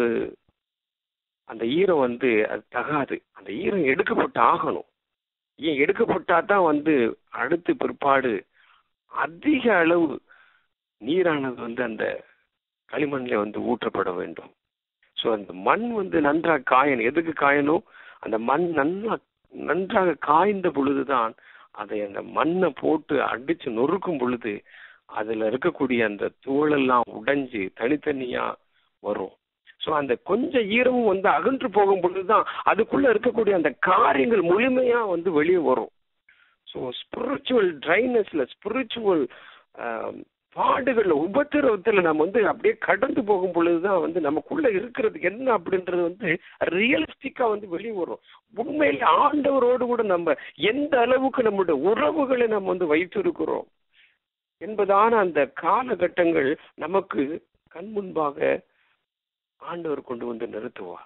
அந்த ஈரம் வந்து அது தகாது அந்த ஈரம் எடுக்கப்பட்டு ஆகணும் ஏன் எடுக்கப்பட்டா தான் வந்து அடுத்து பிற்பாடு அதிக அளவு நீரானது வந்து அந்த களிமண்ணில் வந்து ஊற்றப்பட வேண்டும் ஸோ அந்த மண் வந்து நன்றாக காயணும் எதுக்கு காயணும் அந்த மண் நன்னா நன்றாக காய்ந்த பொழுதுதான் அதை அந்த மண்ணை போட்டு அடிச்சு நொறுக்கும் பொழுது அதுல இருக்கக்கூடிய அந்த தூளெல்லாம் உடைஞ்சு தனித்தனியா வரும் ஸோ அந்த கொஞ்சம் ஈரமும் வந்து அகன்று போகும் பொழுதுதான் அதுக்குள்ள இருக்கக்கூடிய அந்த காரியங்கள் முழுமையா வந்து வெளியே வரும் ஸோ ஸ்பிரிச்சுவல் ட்ரைனஸ்ல ஸ்பிரிச்சுவல் பாடுகள்ல உபத்திரவத்துல நம்ம வந்து அப்படியே கடந்து போகும் பொழுதுதான் வந்து நமக்குள்ள இருக்கிறது என்ன அப்படின்றது வந்து ரியலிஸ்டிக்கா வந்து வெளியே வரும் உண்மையில ஆண்டவரோடு கூட நம்ம எந்த அளவுக்கு நம்மளுடைய உறவுகளை நம்ம வந்து வைத்திருக்கிறோம் என்பதான அந்த காலகட்டங்கள் நமக்கு கண் முன்பாக ஆண்டவர் கொண்டு வந்து நிறுத்துவார்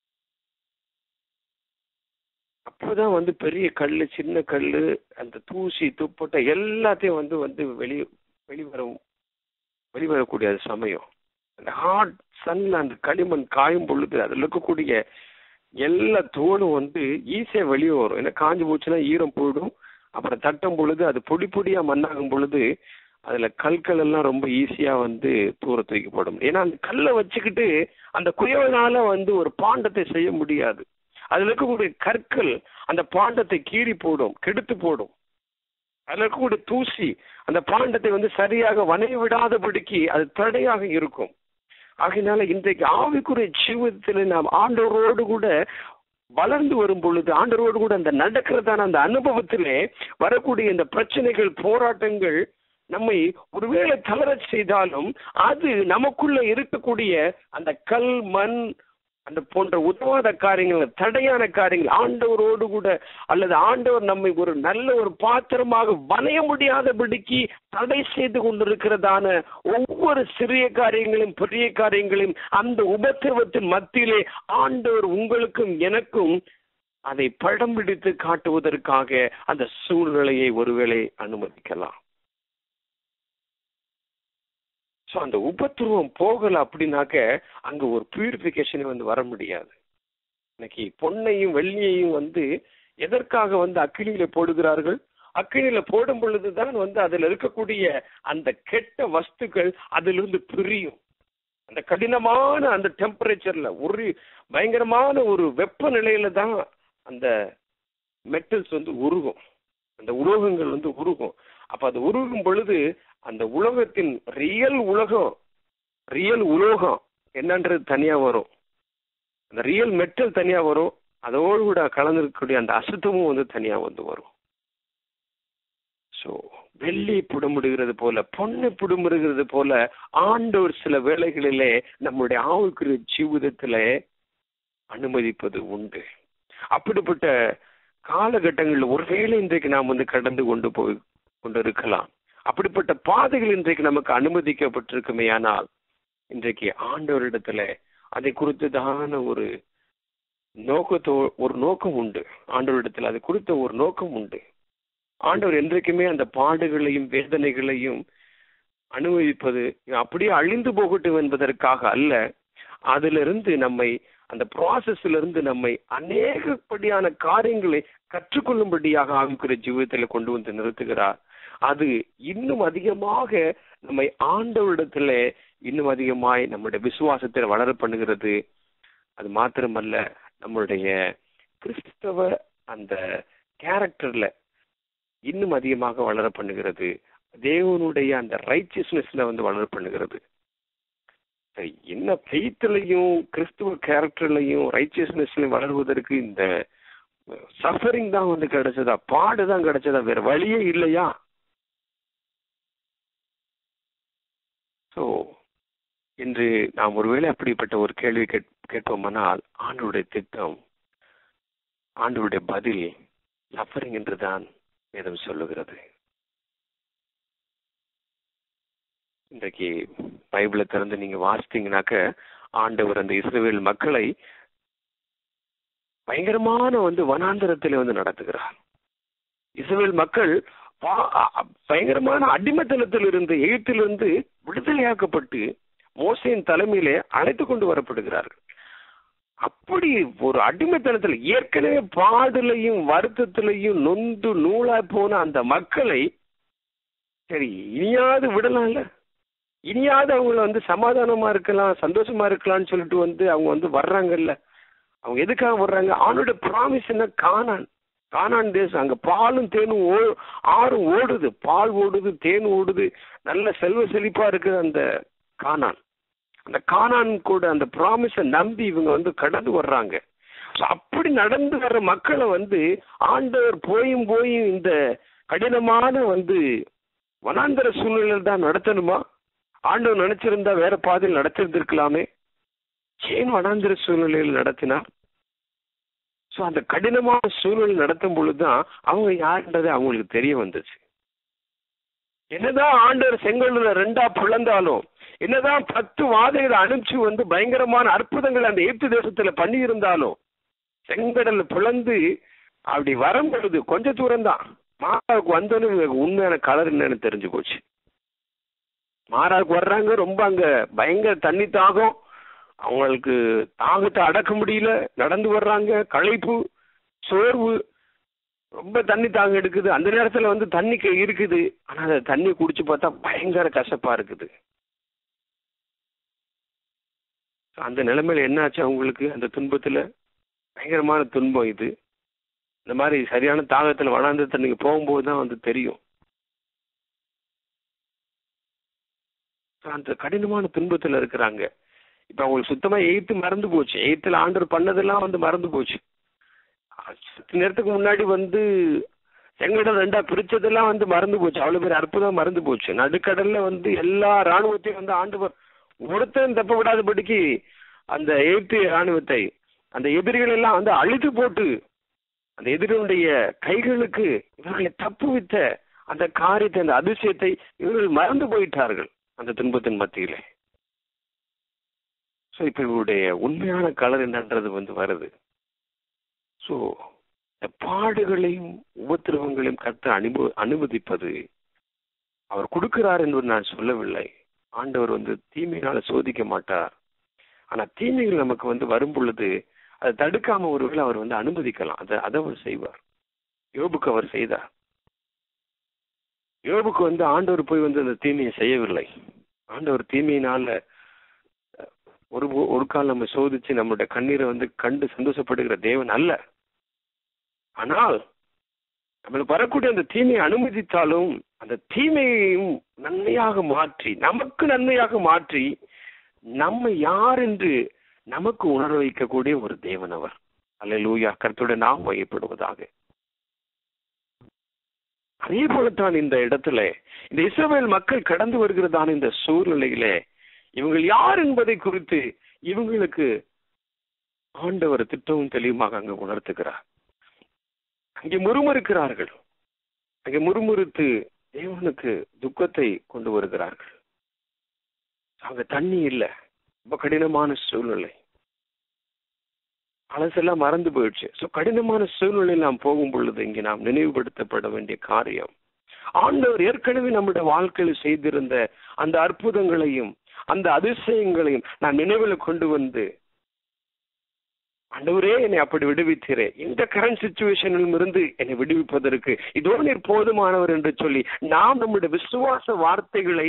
அப்போதான் வந்து பெரிய கல்லு சின்ன கல்லு அந்த தூசி துப்பட்டை எல்லாத்தையும் வந்து வந்து வெளி வெளிவரும் வெளிவரக்கூடிய அது சமயம் அந்த ஹாட் சன்ல அந்த களிமண் காயும் பொழுது அதுல இருக்கக்கூடிய எல்லா தோலும் வந்து ஈஸியா வெளியே வரும் ஏன்னா காஞ்சு போச்சுன்னா ஈரம் போயிடும் அப்புறம் தட்டும் பொழுது அது பொடி பொடியா மண்ணாகும் பொழுது அதுல கற்கள் எல்லாம் ரொம்ப ஈஸியா வந்து தூர தூக்கப்படும் ஏன்னா அந்த கல்லை வச்சுக்கிட்டு அந்த குயவனால வந்து ஒரு பாண்டத்தை செய்ய முடியாது அதுல இருக்கக்கூடிய கற்கள் அந்த பாண்டத்தை கீறி போடும் கெடுத்து போடும் அதுல இருக்கக்கூடிய தூசி அந்த பாண்டத்தை வந்து சரியாக வனைய விடாதபடிக்கு அது தடையாக இருக்கும் ஆகையினால இன்றைக்கு ஆவிக்குரிய ஜீவிதத்தில் நாம் ஆண்டவரோடு கூட வளர்ந்து வரும் பொழுது ஆண்டவரோடு கூட அந்த நடக்கிறதான அந்த அனுபவத்திலே வரக்கூடிய இந்த பிரச்சனைகள் போராட்டங்கள் நம்மை ஒருவேளை தளரச் செய்தாலும் அது நமக்குள்ள இருக்கக்கூடிய அந்த கல் மண் அந்த போன்ற உதவாத காரியங்கள் தடையான காரியங்கள் ஆண்டவரோடு கூட அல்லது ஆண்டவர் நம்மை ஒரு நல்ல ஒரு பாத்திரமாக வணைய முடியாதபடிக்கு தடை செய்து கொண்டிருக்கிறதான ஒவ்வொரு சிறிய காரியங்களையும் பெரிய காரியங்களையும் அந்த உபத்திரவத்தின் மத்தியிலே ஆண்டவர் உங்களுக்கும் எனக்கும் அதை படம் பிடித்து காட்டுவதற்காக அந்த சூழ்நிலையை ஒருவேளை அனுமதிக்கலாம் ஸோ அந்த உபத்திரவம் போகல அப்படின்னாக்க அங்க ஒரு பியூரிபிகேஷன் வந்து வர முடியாது இன்னைக்கு பொன்னையும் வெள்ளியையும் வந்து எதற்காக வந்து அக்கினியில போடுகிறார்கள் அக்கினியில போடும் பொழுதுதான் வந்து அதுல இருக்கக்கூடிய அந்த கெட்ட வஸ்துக்கள் அதிலிருந்து பிரியும் அந்த கடினமான அந்த டெம்பரேச்சர்ல ஒரு பயங்கரமான ஒரு வெப்பநிலையில தான் அந்த மெட்டல்ஸ் வந்து உருகும் அந்த உலோகங்கள் வந்து உருகும் அப்ப அது உருகும் பொழுது அந்த உலகத்தின் ரியல் உலகம் ரியல் உலோகம் என்னன்றது தனியா வரும் அந்த ரியல் மெட்டல் தனியா வரும் அதோடு கூட கலந்துருக்கக்கூடிய அந்த அசுத்தமும் வந்து தனியா வந்து வரும் ஸோ வெள்ளி புடமுடுகிறது போல பொண்ணு புடமுடுகிறது போல ஆண்டவர் சில வேளைகளிலே நம்முடைய ஆவுக்குரிய ஜீவிதத்துல அனுமதிப்பது உண்டு அப்படிப்பட்ட காலகட்டங்களில் ஒருவேளை இன்றைக்கு நாம் வந்து கடந்து கொண்டு போய் கொண்டிருக்கலாம் அப்படிப்பட்ட பாதைகள் இன்றைக்கு நமக்கு அனுமதிக்கப்பட்டிருக்குமே ஆனால் இன்றைக்கு ஆண்டவரிடத்துல அதை குறித்ததான ஒரு நோக்கத்தோ ஒரு நோக்கம் உண்டு ஆண்டவரிடத்துல அது குறித்த ஒரு நோக்கம் உண்டு ஆண்டவர் என்றைக்குமே அந்த பாடுகளையும் வேதனைகளையும் அனுபவிப்பது அப்படியே அழிந்து போகட்டும் என்பதற்காக அல்ல அதிலிருந்து நம்மை அந்த ப்ராசஸ்ல இருந்து நம்மை அநேகப்படியான காரியங்களை கற்றுக்கொள்ளும்படியாக ஆவிக்குரிய ஜீவிதத்தில் கொண்டு வந்து நிறுத்துகிறார் அது இன்னும் அதிகமாக நம்மை ஆண்டவரிடத்துல இன்னும் அதிகமாய் நம்முடைய விசுவாசத்தில் வளர பண்ணுகிறது அது மாத்திரமல்ல நம்மளுடைய கிறிஸ்தவ அந்த கேரக்டர்ல இன்னும் அதிகமாக வளர பண்ணுகிறது தேவனுடைய அந்த ரைச்சியஸ்னஸ்ல வந்து வளர பண்ணுகிறது என்ன ஃபெய்த்லையும் கிறிஸ்துவ கேரக்டர்லையும் ரைச்சியஸ்னஸ்லையும் வளருவதற்கு இந்த சஃபரிங் தான் வந்து கிடைச்சதா பாடு தான் கிடைச்சதா வேற வழியே இல்லையா ஸோ இன்று நாம் ஒருவேளை அப்படிப்பட்ட ஒரு கேள்வி கேட் கேட்போமானால் ஆண்டோடைய திட்டம் ஆண்டோடைய பதில் சஃபரிங் என்றுதான் வேதம் சொல்லுகிறது இன்றைக்கு பைபிளை திறந்து நீங்க வாசித்தீங்கன்னாக்க ஆண்டவர் அந்த இஸ்ரேல் மக்களை பயங்கரமான வந்து வனாந்தரத்திலே வந்து நடத்துகிறார் இஸ்ரேல் மக்கள் பயங்கரமான அடிமத்தனத்தில் இருந்து எகிப்திலிருந்து விடுதலையாக்கப்பட்டு மோசையின் தலைமையிலே அழைத்து கொண்டு வரப்படுகிறார்கள் அப்படி ஒரு அடிமைத்தனத்தில் ஏற்கனவே பாடலையும் வருத்தத்திலையும் நொந்து நூலா போன அந்த மக்களை சரி இனியாவது விடலாம்ல இனியாவது அவங்கள வந்து சமாதானமா இருக்கலாம் சந்தோஷமா இருக்கலாம்னு சொல்லிட்டு வந்து அவங்க வந்து வர்றாங்கல்ல அவங்க எதுக்காக வர்றாங்க அவனோட ப்ராமிஸ் என்ன காணான் காணான் தேசம் அங்க பாலும் தேனும் ஓ ஆறும் ஓடுது பால் ஓடுது தேன் ஓடுது நல்ல செல்வ செழிப்பா இருக்குது அந்த காணான் அந்த காணான் கூட அந்த ப்ராமிஸை நம்பி இவங்க வந்து கடந்து வர்றாங்க அப்படி நடந்து வர்ற மக்களை வந்து ஆண்டவர் போயும் போயும் இந்த கடினமான வந்து வனாந்தர சூழ்நிலையில் தான் நடத்தணுமா ஆண்டவர் நினைச்சிருந்தா வேற பாதையில் நடத்திருந்திருக்கலாமே ஏன் வனாந்திர சூழ்நிலையில் நடத்தினார் ஸோ அந்த கடினமான சூழ்நிலை நடத்தும் பொழுதுதான் அவங்க யாருன்றது அவங்களுக்கு தெரிய வந்துச்சு என்னதான் ஆண்டவர் செங்கல்ல ரெண்டா பிளந்தாலும் என்னதான் பத்து வாதைகளை அனுப்பிச்சு வந்து பயங்கரமான அற்புதங்கள் அந்த எகிப்து தேசத்துல பண்ணி இருந்தாலும் செங்கடல் பிளந்து அப்படி வரும் பொழுது கொஞ்ச தூரம் தான் மாறாவுக்கு வந்தோன்னு இவங்களுக்கு உண்மையான கலர் என்னன்னு தெரிஞ்சு போச்சு மாறாவுக்கு வர்றாங்க ரொம்ப அங்க பயங்கர தண்ணி தாகம் அவங்களுக்கு தாகத்தை அடக்க முடியல நடந்து வர்றாங்க களைப்பு சோர்வு ரொம்ப தண்ணி தாகம் எடுக்குது அந்த நேரத்துல வந்து தண்ணி க- இருக்குது ஆனா அந்த தண்ணி குடிச்சு பார்த்தா பயங்கர கசப்பா இருக்குது அந்த நிலைமையில என்ன ஆச்சு அவங்களுக்கு அந்த துன்பத்துல பயங்கரமான துன்பம் இது இந்த மாதிரி சரியான தாகத்துல வனாந்தத்தை நீங்க போகும்போது தான் வந்து தெரியும் அந்த கடினமான துன்பத்துல இருக்கிறாங்க இப்ப அவங்களுக்கு சுத்தமா எய்த்து மறந்து போச்சு எய்த்துல ஆண்டர் பண்ணதெல்லாம் வந்து மறந்து போச்சு சற்று நேரத்துக்கு முன்னாடி வந்து செங்கடல் ரெண்டா பிரிச்சதெல்லாம் வந்து மறந்து போச்சு அவ்வளவு பேர் அற்புதம் மறந்து போச்சு நடுக்கடல்ல வந்து எல்லா ராணுவத்தையும் வந்து ஆண்டவர் ஒருத்தன் தப்ப விடாதபடிக்கு அந்த எய்த்து ராணுவத்தை அந்த எதிரிகள் எல்லாம் வந்து அழித்து போட்டு அந்த எதிரியுடைய கைகளுக்கு இவர்களை தப்புவித்த அந்த காரியத்தை அந்த அதிசயத்தை இவர்கள் மறந்து போயிட்டார்கள் அந்த துன்பத்தின் மத்தியிலே ஸோ இப்போ இவருடைய உண்மையான கலர் என்னன்றது வந்து வருது ஸோ இந்த பாடுகளையும் உபத்திரவங்களையும் கற்று அனுபவ அனுமதிப்பது அவர் கொடுக்கிறார் என்று நான் சொல்லவில்லை ஆண்டவர் வந்து தீமையினால சோதிக்க மாட்டார் ஆனா தீமைகள் நமக்கு வந்து வரும் பொழுது அதை தடுக்காம ஒருவேளை அவர் வந்து அனுமதிக்கலாம் அதை அதை அவர் செய்வார் யோபுக்கு அவர் செய்தார் யோபுக்கு வந்து ஆண்டவர் போய் வந்து அந்த தீமையை செய்யவில்லை ஆண்டவர் தீமையினால அஹ், ஒரு ஒரு கால் நம்ம சோதிச்சு நம்மளுடைய கண்ணீரை வந்து கண்டு சந்தோஷப்படுகிற தேவன் அல்ல ஆனால் நம்மளுக்கு வரக்கூடிய அந்த தீமையை அனுமதித்தாலும் அந்த தீமையையும் நன்மையாக மாற்றி நமக்கு நன்மையாக மாற்றி நம்ம யார் என்று நமக்கு உணர வைக்கக்கூடிய ஒரு தேவன் அவர் அல்லேலூயா கருத்துடன் நாம் வகைப்படுவதாக அதே போலத்தான் இந்த இடத்துல இந்த இஸ்ரவேல் மக்கள் கடந்து வருகிறதான இந்த சூழ்நிலையிலே இவங்க யார் என்பதை குறித்து இவங்களுக்கு ஆண்டவர் திட்டமும் தெளிவுமாக அங்கு உணர்த்துகிறார் அங்கே முறுமுறுக்கிறார்கள் அங்கே முறுமுறுத்து தேவனுக்கு துக்கத்தை கொண்டு வருகிறார்கள் அங்க தண்ணி இல்லை ரொம்ப கடினமான சூழ்நிலை பழசெல்லாம் மறந்து போயிடுச்சு ஸோ கடினமான சூழ்நிலையில் நாம் போகும் பொழுது இங்கே நாம் நினைவுபடுத்தப்பட வேண்டிய காரியம் ஆண்டவர் ஏற்கனவே நம்முடைய வாழ்க்கையில் செய்திருந்த அந்த அற்புதங்களையும் அந்த அதிசயங்களையும் நான் நினைவில் கொண்டு வந்து ஆண்டவரே என்னை அப்படி விடுவித்தீரே இந்த கரண்ட் சுச்சுவேஷனிலும் இருந்து என்னை விடுவிப்பதற்கு இதோ நீர் போதுமானவர் என்று சொல்லி நாம் நம்முடைய விசுவாச வார்த்தைகளை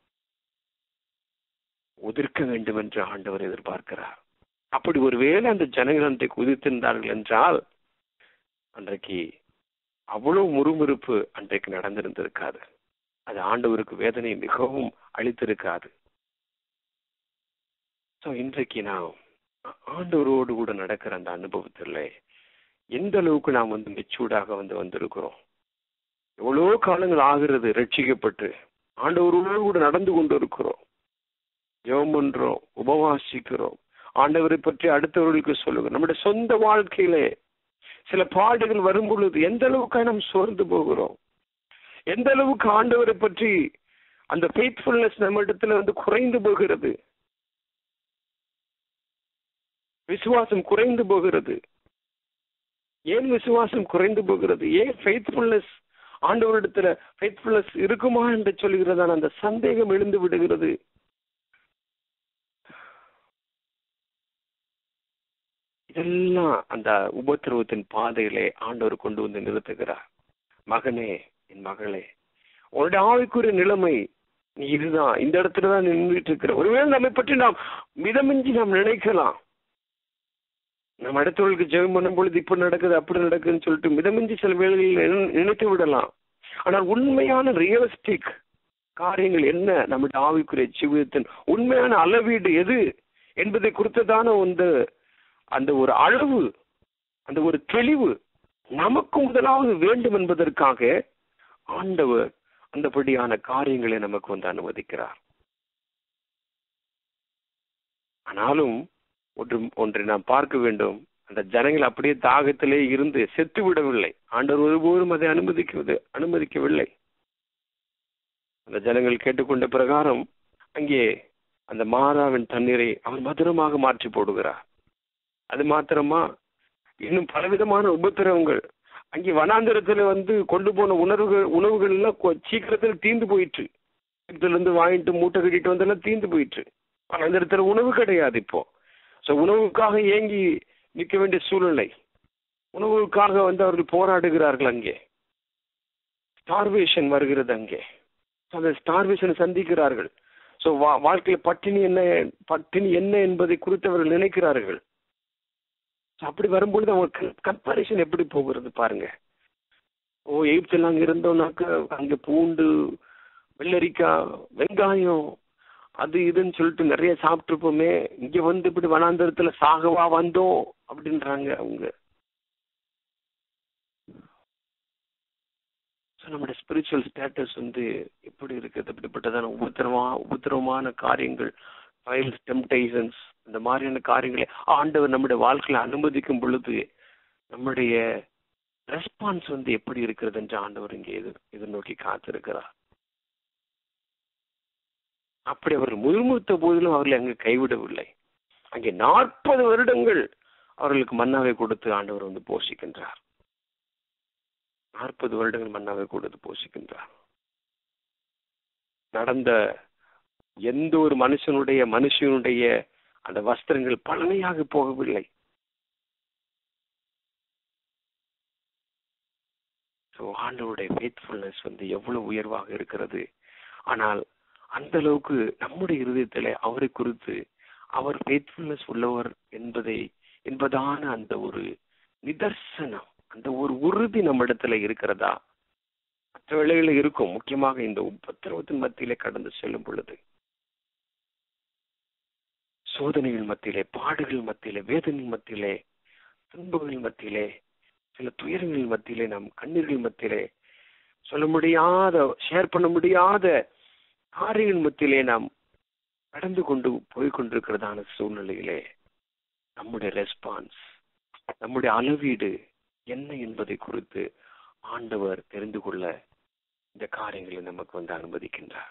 உதிர்க்க வேண்டும் என்று ஆண்டவர் எதிர்பார்க்கிறார் அப்படி ஒருவேளை அந்த ஜனங்கள் அன்றைக்கு உதிர்த்திருந்தார்கள் என்றால் அன்றைக்கு அவ்வளவு முறுமுறுப்பு அன்றைக்கு நடந்திருந்திருக்காது அது ஆண்டவருக்கு வேதனை மிகவும் அளித்திருக்காது ஸோ இன்றைக்கு நாம் ஆண்டவரோடு கூட நடக்கிற அந்த அனுபவத்தில் எந்த அளவுக்கு நாம் வந்து மெச்சூர்டாக வந்து வந்திருக்கிறோம் எவ்வளோ காலங்கள் ஆகிறது ரட்சிக்கப்பட்டு ஆண்டவரோடு கூட நடந்து கொண்டு இருக்கிறோம் ஜெபம் பண்றோம் உபவாசிக்கிறோம் ஆண்டவரை பற்றி அடுத்தவர்களுக்கு சொல்லுகிறோம் நம்முடைய சொந்த வாழ்க்கையிலே சில பாடுகள் வரும் பொழுது எந்த அளவுக்கு நாம் சோர்ந்து போகிறோம் எந்த அளவுக்கு ஆண்டவரை பற்றி அந்த ஃபெய்த்ஃபுல்னஸ் நம்ம இடத்துல வந்து குறைந்து போகிறது விசுவாசம் குறைந்து போகிறது ஏன் விசுவாசம் குறைந்து போகிறது ஏன் ஃபெய்த்ஃபுல்னஸ் ஆண்டவரிடத்துல ஃபெய்த்ஃபுல்னஸ் இருக்குமா என்று சொல்கிறதான அந்த சந்தேகம் எழுந்து விடுகிறது இதெல்லாம் அந்த உபத்திரவத்தின் பாதையிலே ஆண்டவர் கொண்டு வந்து நிறுத்துகிறார் மகனே என் மகளே உன்னுடைய ஆவிக்குரிய நிலைமை நீ இதுதான் இந்த இடத்துல தான் நின்றுட்டு இருக்கிற ஒருவேளை நம்மை பற்றி நாம் மிதமிஞ்சி நாம் நினைக்கலாம் நம்ம அடுத்தவர்களுக்கு ஜெபம் பண்ணும் பொழுது இப்ப நடக்குது அப்படி நடக்குதுன்னு சொல்லிட்டு மிதமிஞ்சி சில வேளைகளில் நினை- நினைத்து விடலாம் ஆனால் உண்மையான ரியலிஸ்டிக் காரியங்கள் என்ன நம்முடைய ஆவிக்குரிய ஜீவிதத்தின் உண்மையான அளவீடு எது என்பதை குறித்ததான அந்த அந்த ஒரு அளவு அந்த ஒரு தெளிவு நமக்கு முதலாவது வேண்டும் என்பதற்காக ஆண்டவர் அந்தபடியான காரியங்களை நமக்கு வந்து அனுமதிக்கிறார் ஆனாலும் ஒன்று ஒன்றை நாம் பார்க்க வேண்டும் அந்த ஜனங்கள் அப்படியே தாகத்திலே இருந்து செத்து விடவில்லை ஆண்டவர் ஒருபோதும் அதை அனுமதிக்குவது அனுமதிக்கவில்லை அந்த ஜனங்கள் கேட்டுக்கொண்ட பிரகாரம் அங்கே அந்த மாதாவின் தண்ணீரை அவர் மதுரமாக மாற்றி போடுகிறார் அது மாத்திரமா இன்னும் பலவிதமான உபத்திரவங்கள் அங்கே வனாந்திரத்துல வந்து கொண்டு போன உணர்வுகள் உணவுகள் எல்லாம் கொ- சீக்கிரத்துல தீந்து போயிற்று இதுல இருந்து வாங்கிட்டு மூட்டை கட்டிட்டு வந்தெல்லாம் தீந்து போயிற்று வனாந்திரத்துல உணவு கிடையாது இப்போ ஸோ உணவுக்காக ஏங்கி நிற்க வேண்டிய சூழ்நிலை உணவுக்காக வந்து அவர்கள் போராடுகிறார்கள் அங்கே ஸ்டார்வேஷன் வருகிறது அங்கே So, அந்த ஸ்டார்வேஷனை சந்திக்கிறார்கள் ஸோ வாழ்க்கையில பட்டினி என்ன பட்டினி என்ன என்பதை குறித்து அவர்கள் நினைக்கிறார்கள் So, அப்படி வரும்பொழுது அவங்க கம்பேரிஷன் எப்படி போகிறது பாருங்க ஓ எகிப்தில் அங்க இருந்தோம்னாக்க அங்க பூண்டு வெள்ளரிக்காய் வெங்காயம் அது இதுன்னு சொல்லிட்டு நிறைய சாப்பிட்டுருப்போமே இங்க வந்து இப்படி வனாந்தரத்துல சாகவா வந்தோம் அப்படின்றாங்க அவங்க So, நம்முடைய ஸ்பிரிச்சுவல் ஸ்டேட்டஸ் வந்து எப்படி இருக்குது அப்படிப்பட்டதான உபத்திரமா உபத்திரவமான காரியங்கள் ஃபைல்ஸ் டெம்டேஷன்ஸ் இந்த மாதிரியான காரியங்களை ஆண்டவர் நம்முடைய வாழ்க்கையில அனுமதிக்கும் பொழுது நம்முடைய ரெஸ்பான்ஸ் வந்து எப்படி இருக்கிறது என்று ஆண்டவர் இங்கே எதிர் எதிர்நோக்கி காத்திருக்கிறார் அப்படி அவர்கள் முழுமுத்த போதிலும் அவர்களை அங்கு கைவிடவில்லை அங்கே நாற்பது வருடங்கள் அவர்களுக்கு மன்னாவை கொடுத்து ஆண்டவர் வந்து போஷிக்கின்றார் நாற்பது வருடங்கள் மன்னாவை கொடுத்து போஷிக்கின்றார் நடந்த எந்த ஒரு மனுஷனுடைய மனுஷனுடைய அந்த வஸ்திரங்கள் பழமையாக போகவில்லை ஸோ ஆண்டவருடைய ஃபேத்ஃபுல்னஸ் வந்து எவ்வளவு உயர்வாக இருக்கிறது ஆனால் அந்த அளவுக்கு நம்முடைய இருதயத்திலே அவரை குறித்து அவர் ஃபேத்ஃபுல்னஸ் உள்ளவர் என்பதை என்பதான அந்த ஒரு நிதர்சனம் அந்த ஒரு உறுதி நம்ம இடத்துல இருக்கிறதா மற்ற வேளைகளில் இருக்கும் முக்கியமாக இந்த உபத்திரவத்தின் மத்தியிலே கடந்து செல்லும் பொழுது சோதனைகள் மத்தியிலே பாடுகள் மத்தியிலே வேதனைகள் மத்தியிலே துன்பங்கள் மத்தியிலே சில துயரங்கள் மத்தியிலே நாம் கண்ணீர்கள் மத்தியிலே சொல்ல முடியாத ஷேர் பண்ண முடியாத காரியங்கள் மத்தியிலே நாம் கடந்து கொண்டு போய் கொண்டிருக்கிறதான சூழ்நிலையிலே நம்முடைய ரெஸ்பான்ஸ் நம்முடைய அளவீடு என்ன என்பதை குறித்து ஆண்டவர் தெரிந்து கொள்ள இந்த காரியங்களை நமக்கு வந்து அனுமதிக்கின்றார்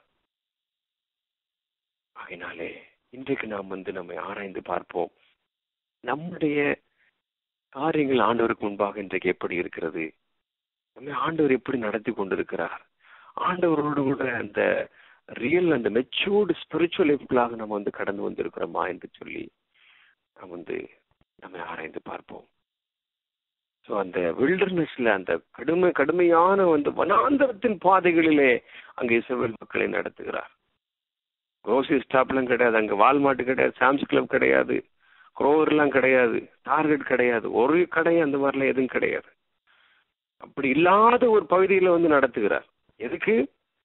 ஆகையினாலே இன்றைக்கு நாம் வந்து நம்மை ஆராய்ந்து பார்ப்போம் நம்முடைய காரியங்கள் ஆண்டவருக்கு முன்பாக இன்றைக்கு எப்படி இருக்கிறது நம்மை ஆண்டவர் எப்படி நடத்தி கொண்டிருக்கிறார் ஆண்டவரோடு கூட அந்த ரியல் அந்த மெச்சூர்டு ஸ்பிரிச்சுவல் லைஃப்களாக நம்ம வந்து கடந்து வந்திருக்கிறோமா என்று சொல்லி நாம் வந்து நம்மை ஆராய்ந்து பார்ப்போம் ஸோ அந்த வில்டர்னஸ்ல அந்த கடுமை கடுமையான அந்த வனாந்தரத்தின் பாதைகளிலே அங்கே இஸ்ரவேல் மக்களை நடத்துகிறார் க்ரோசரி ஸ்டாப்லாம் கிடையாது அங்கே வால்மார்ட் கிடையாது சாம்ஸ் கிளப் கிடையாது குரோவர்லாம் கிடையாது டார்கெட் கிடையாது ஒரு கடை அந்த மாதிரிலாம் எதுவும் கிடையாது அப்படி இல்லாத ஒரு பகுதியில வந்து நடத்துகிறார் எதுக்கு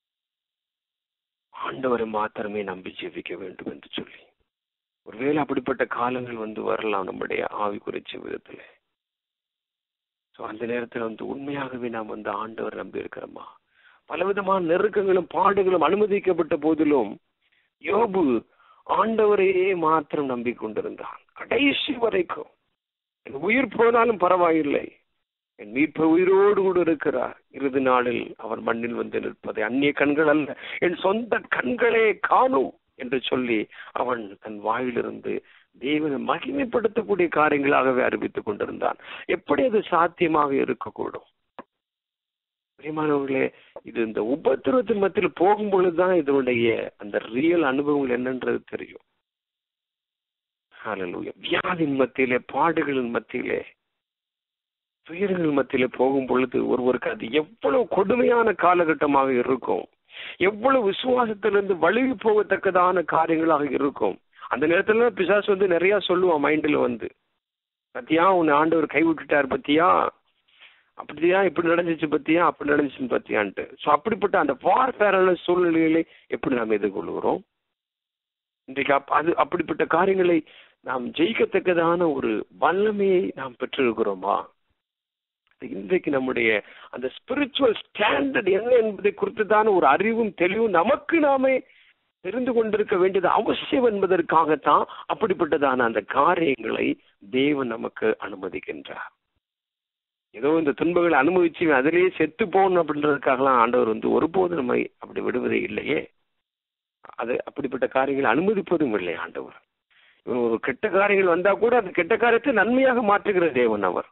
ஆண்டவரை மாத்திரமே நம்பி ஜெபிக்க வேண்டும் என்று சொல்லி ஒருவேளை அப்படிப்பட்ட காலங்கள் வந்து வரலாம் நம்முடைய ஆவிக்குறை விதத்துல ஸோ அந்த நேரத்தில் வந்து உண்மையாகவே நாம் வந்து ஆண்டவர் நம்பி இருக்கிறோமா பலவிதமான நெருக்கங்களும் பாடுகளும் அனுமதிக்கப்பட்ட போதிலும் யோபு ஆண்டவரையே மாத்திரம் நம்பிக்கொண்டிருந்தான் கடைசி வரைக்கும் என் உயிர் போனாலும் பரவாயில்லை என் மீட்ப உயிரோடு கூட இருக்கிறார் இறுதி நாளில் அவர் மண்ணில் வந்து நிற்பதை அந்நிய கண்கள் அல்ல என் சொந்த கண்களே காணும் என்று சொல்லி அவன் தன் வாயிலிருந்து தேவனை மகிமைப்படுத்தக்கூடிய காரியங்களாகவே அறிவித்துக் கொண்டிருந்தான் எப்படி அது சாத்தியமாக இருக்கக்கூடும் பிரியமானவர்களே இது இந்த உபத்திரவத்தின் மத்தியில் போகும் பொழுதுதான் இதனுடைய அந்த ரியல் அனுபவங்கள் என்னன்றது தெரியும் ஹalleluya வியாதின் மத்தியிலே பாடுகளின் மத்தியிலே துயரங்கள் மத்தியிலே போகும் பொழுது ஒருவருக்கு அது எவ்வளவு கொடுமையான காலகட்டமாக இருக்கும் எவ்வளவு விசுவாசத்திலிருந்து வழுகி போகத்தக்கதான காரியங்களாக இருக்கும் அந்த நேரத்துல பிசாசு வந்து நிறைய சொல்லுவான் மைண்ட்ல வந்து பத்தியா உன்னை ஆண்டவர் கை விட்டுட்டார் பத்தியா அப்படியா இப்படி நடந்துச்சு பத்தியா அப்படி நடந்துச்சுன்னு பத்தியான்ட்டு ஸோ அப்படிப்பட்ட அந்த வார்ஃபேரான சூழ்நிலைகளை எப்படி நாம் எதிர்கொள்கிறோம் இன்றைக்கு அப் அது அப்படிப்பட்ட காரியங்களை நாம் ஜெயிக்கத்தக்கதான ஒரு வல்லமையை நாம் பெற்றிருக்கிறோமா இன்றைக்கு நம்முடைய அந்த ஸ்பிரிச்சுவல் ஸ்டாண்டர்ட் என்ன என்பதை குறித்துதான ஒரு அறிவும் தெளிவும் நமக்கு நாமே தெரிந்து கொண்டிருக்க வேண்டியது அவசியம் என்பதற்காகத்தான் அப்படிப்பட்டதான அந்த காரியங்களை தேவன் நமக்கு அனுமதிக்கின்றார் ஏதோ இந்த துன்பங்களை அனுபவிச்சு இவன் அதிலேயே செத்து போகணும் அப்படின்றதுக்காகலாம் ஆண்டவர் வந்து ஒருபோதும் நம்மை அப்படி விடுவதே இல்லையே அது அப்படிப்பட்ட காரியங்களை அனுமதிப்பதும் இல்லை ஆண்டவர் இவன் ஒரு கெட்ட காரியங்கள் வந்தா கூட அந்த கெட்ட காரியத்தை நன்மையாக மாற்றுகிற தேவன் அவர்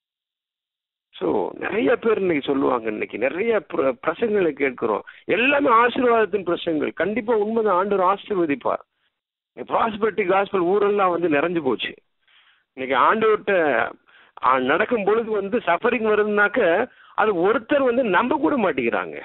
சோ நிறைய பேர் இன்னைக்கு சொல்லுவாங்க இன்னைக்கு நிறைய பிர- பிரசங்களை கேட்கிறோம் எல்லாமே ஆசீர்வாதத்தின் பிரசங்கள் கண்டிப்பா உண்மைதான் ஆண்டவர் ஆசீர்வதிப்பார் ப்ராஸ்பெரிட்டி காஸ்பல் ஊரெல்லாம் வந்து நிறைஞ்சு போச்சு இன்னைக்கு ஆண்டவர்கிட்ட ஆ, நடக்கும் பொழுது வந்து சஃபரிங் வருதுனாக்க அது ஒருத்தர் வந்து நம்ப கூட மாட்டேங்கிறாங்க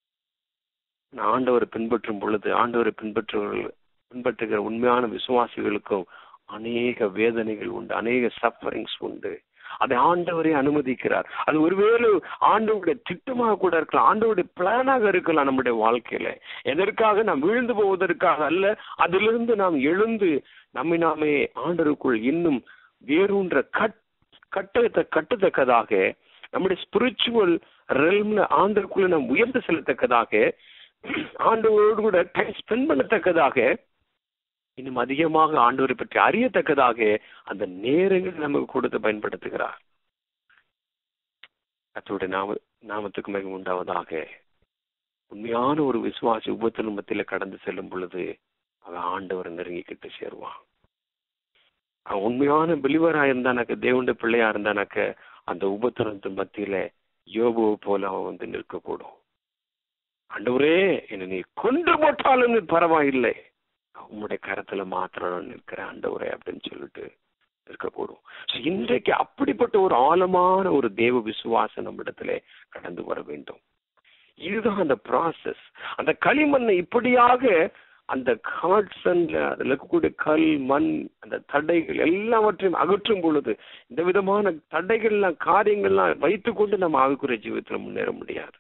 நான் ஆண்டவரை பின்பற்றும் பொழுது ஆண்டவரை பின்பற்றுவர்கள் பின்பற்றுகிற உண்மையான விசுவாசிகளுக்கும் அநேக வேதனைகள் உண்டு அநேக சஃபரிங்ஸ் உண்டு அதை ஆண்டவரே அனுமதிக்கிறார் அது ஒருவேளை ஆண்டவருடைய திட்டமாக கூட இருக்கலாம் ஆண்டவருடைய பிளானாக இருக்கலாம் நம்முடைய வாழ்க்கையில எதற்காக நாம் வீழ்ந்து போவதற்காக அல்ல அதிலிருந்து நாம் எழுந்து நம்மை நாமே ஆண்டவருக்குள் இன்னும் வேரூன்ற கட் கட்டத்த கட்டத்தக்கதாக நம்முடைய ஸ்பிரிச்சுவல் ரெல்ம்ல ஆண்டவருக்குள்ள நாம் உயர்ந்து செல்லத்தக்கதாக ஆண்டவரோடு கூட டைம் ஸ்பெண்ட் பண்ணத்தக்கதாக இன்னும் அதிகமாக ஆண்டவரை பற்றி அறியத்தக்கதாக அந்த நேரங்கள் நமக்கு கொடுத்து பயன்படுத்துகிறார் கர்த்தருடைய நாம நாமத்துக்கு மிக உண்டாவதாக உண்மையான ஒரு விசுவாசி உபத்தின் மத்தியில கடந்து செல்லும் பொழுது அவன் ஆண்டவரை நெருங்கிக்கிட்டு சேருவான் அவன் உண்மையான பிலிவரா இருந்தானாக்க தேவனுடைய பிள்ளையா இருந்தானாக்க அந்த உபத்திரத்தின் மத்தியில யோபுவை போல அவன் வந்து நிற்கக்கூடும் ஆண்டவரே என்னை நீ கொன்று போட்டாலும் நீ பரவாயில்லை உம்முடைய கரத்துல மாத்திரம் நான் நிற்கிறேன் ஆண்டவரே அப்படின்னு சொல்லிட்டு இருக்கக்கூடும் So, இன்றைக்கு அப்படிப்பட்ட ஒரு ஆழமான ஒரு தேவ விசுவாசம் நம்மிடத்துல கடந்து வர வேண்டும் இதுதான் அந்த ப்ராசஸ் அந்த களிமண்ணை இப்படியாக அந்த காட்சன்ல அதுல இருக்கக்கூடிய கல் மண் அந்த தடைகள் எல்லாவற்றையும் அகற்றும் பொழுது இந்த விதமான தடைகள்லாம் காரியங்கள்லாம் வைத்துக்கொண்டு நம்ம ஆவிக்குரிய ஜீவிதத்துல முன்னேற முடியாது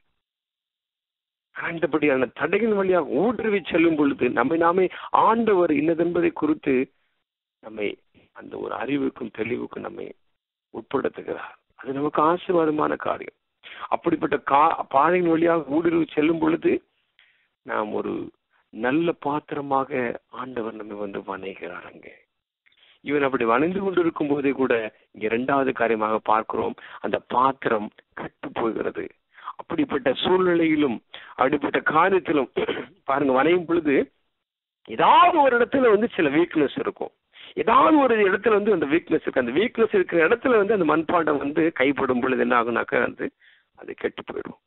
ஆண்டபடியான தடைகள் வழியாக ஊடுருவி செல்லும் பொழுது நம்மை நாமே ஆண்டவர் இன்னதென்பதை குறித்து நம்மை அந்த ஒரு அறிவுக்கும் தெளிவுக்கும் நம்மை உட்படுத்துகிறார் அது நமக்கு ஆசீர்வாதமான காரியம் அப்படிப்பட்ட கா பாதையின் வழியாக ஊடுருவி செல்லும் பொழுது நாம் ஒரு நல்ல பாத்திரமாக ஆண்டவர் நம்மை வந்து வணைகிறார் அங்கே இவன் அப்படி வணைந்து கொண்டிருக்கும் போதே கூட இங்க இரண்டாவது காரியமாக பார்க்கிறோம் அந்த பாத்திரம் கட்டு போகிறது அப்படிப்பட்ட சூழ்நிலையிலும் அப்படிப்பட்ட காரியத்திலும் பாருங்க வணையும் பொழுது ஏதாவது ஒரு இடத்துல வந்து சில வீக்னஸ் இருக்கும் ஏதாவது ஒரு இடத்துல வந்து அந்த வீக்னஸ் இருக்கு அந்த வீக்னஸ் இருக்கிற இடத்துல வந்து அந்த மண்பாண்டம் வந்து கைப்படும் பொழுது என்ன ஆகுனாக்கா வந்து அது கெட்டு போயிடும்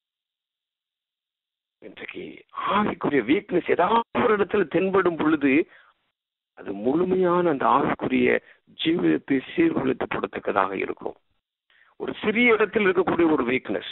இன்றைக்கு ஆவிக்குரிய வீக்னஸ் ஏதாவது ஒரு இடத்துல தென்படும் பொழுது அது முழுமையான அந்த ஆவிக்குரிய ஜீவிதத்தை சீர்குலைத்து போடத்தக்கதாக இருக்கும் ஒரு சிறிய இடத்தில் இருக்கக்கூடிய ஒரு வீக்னஸ்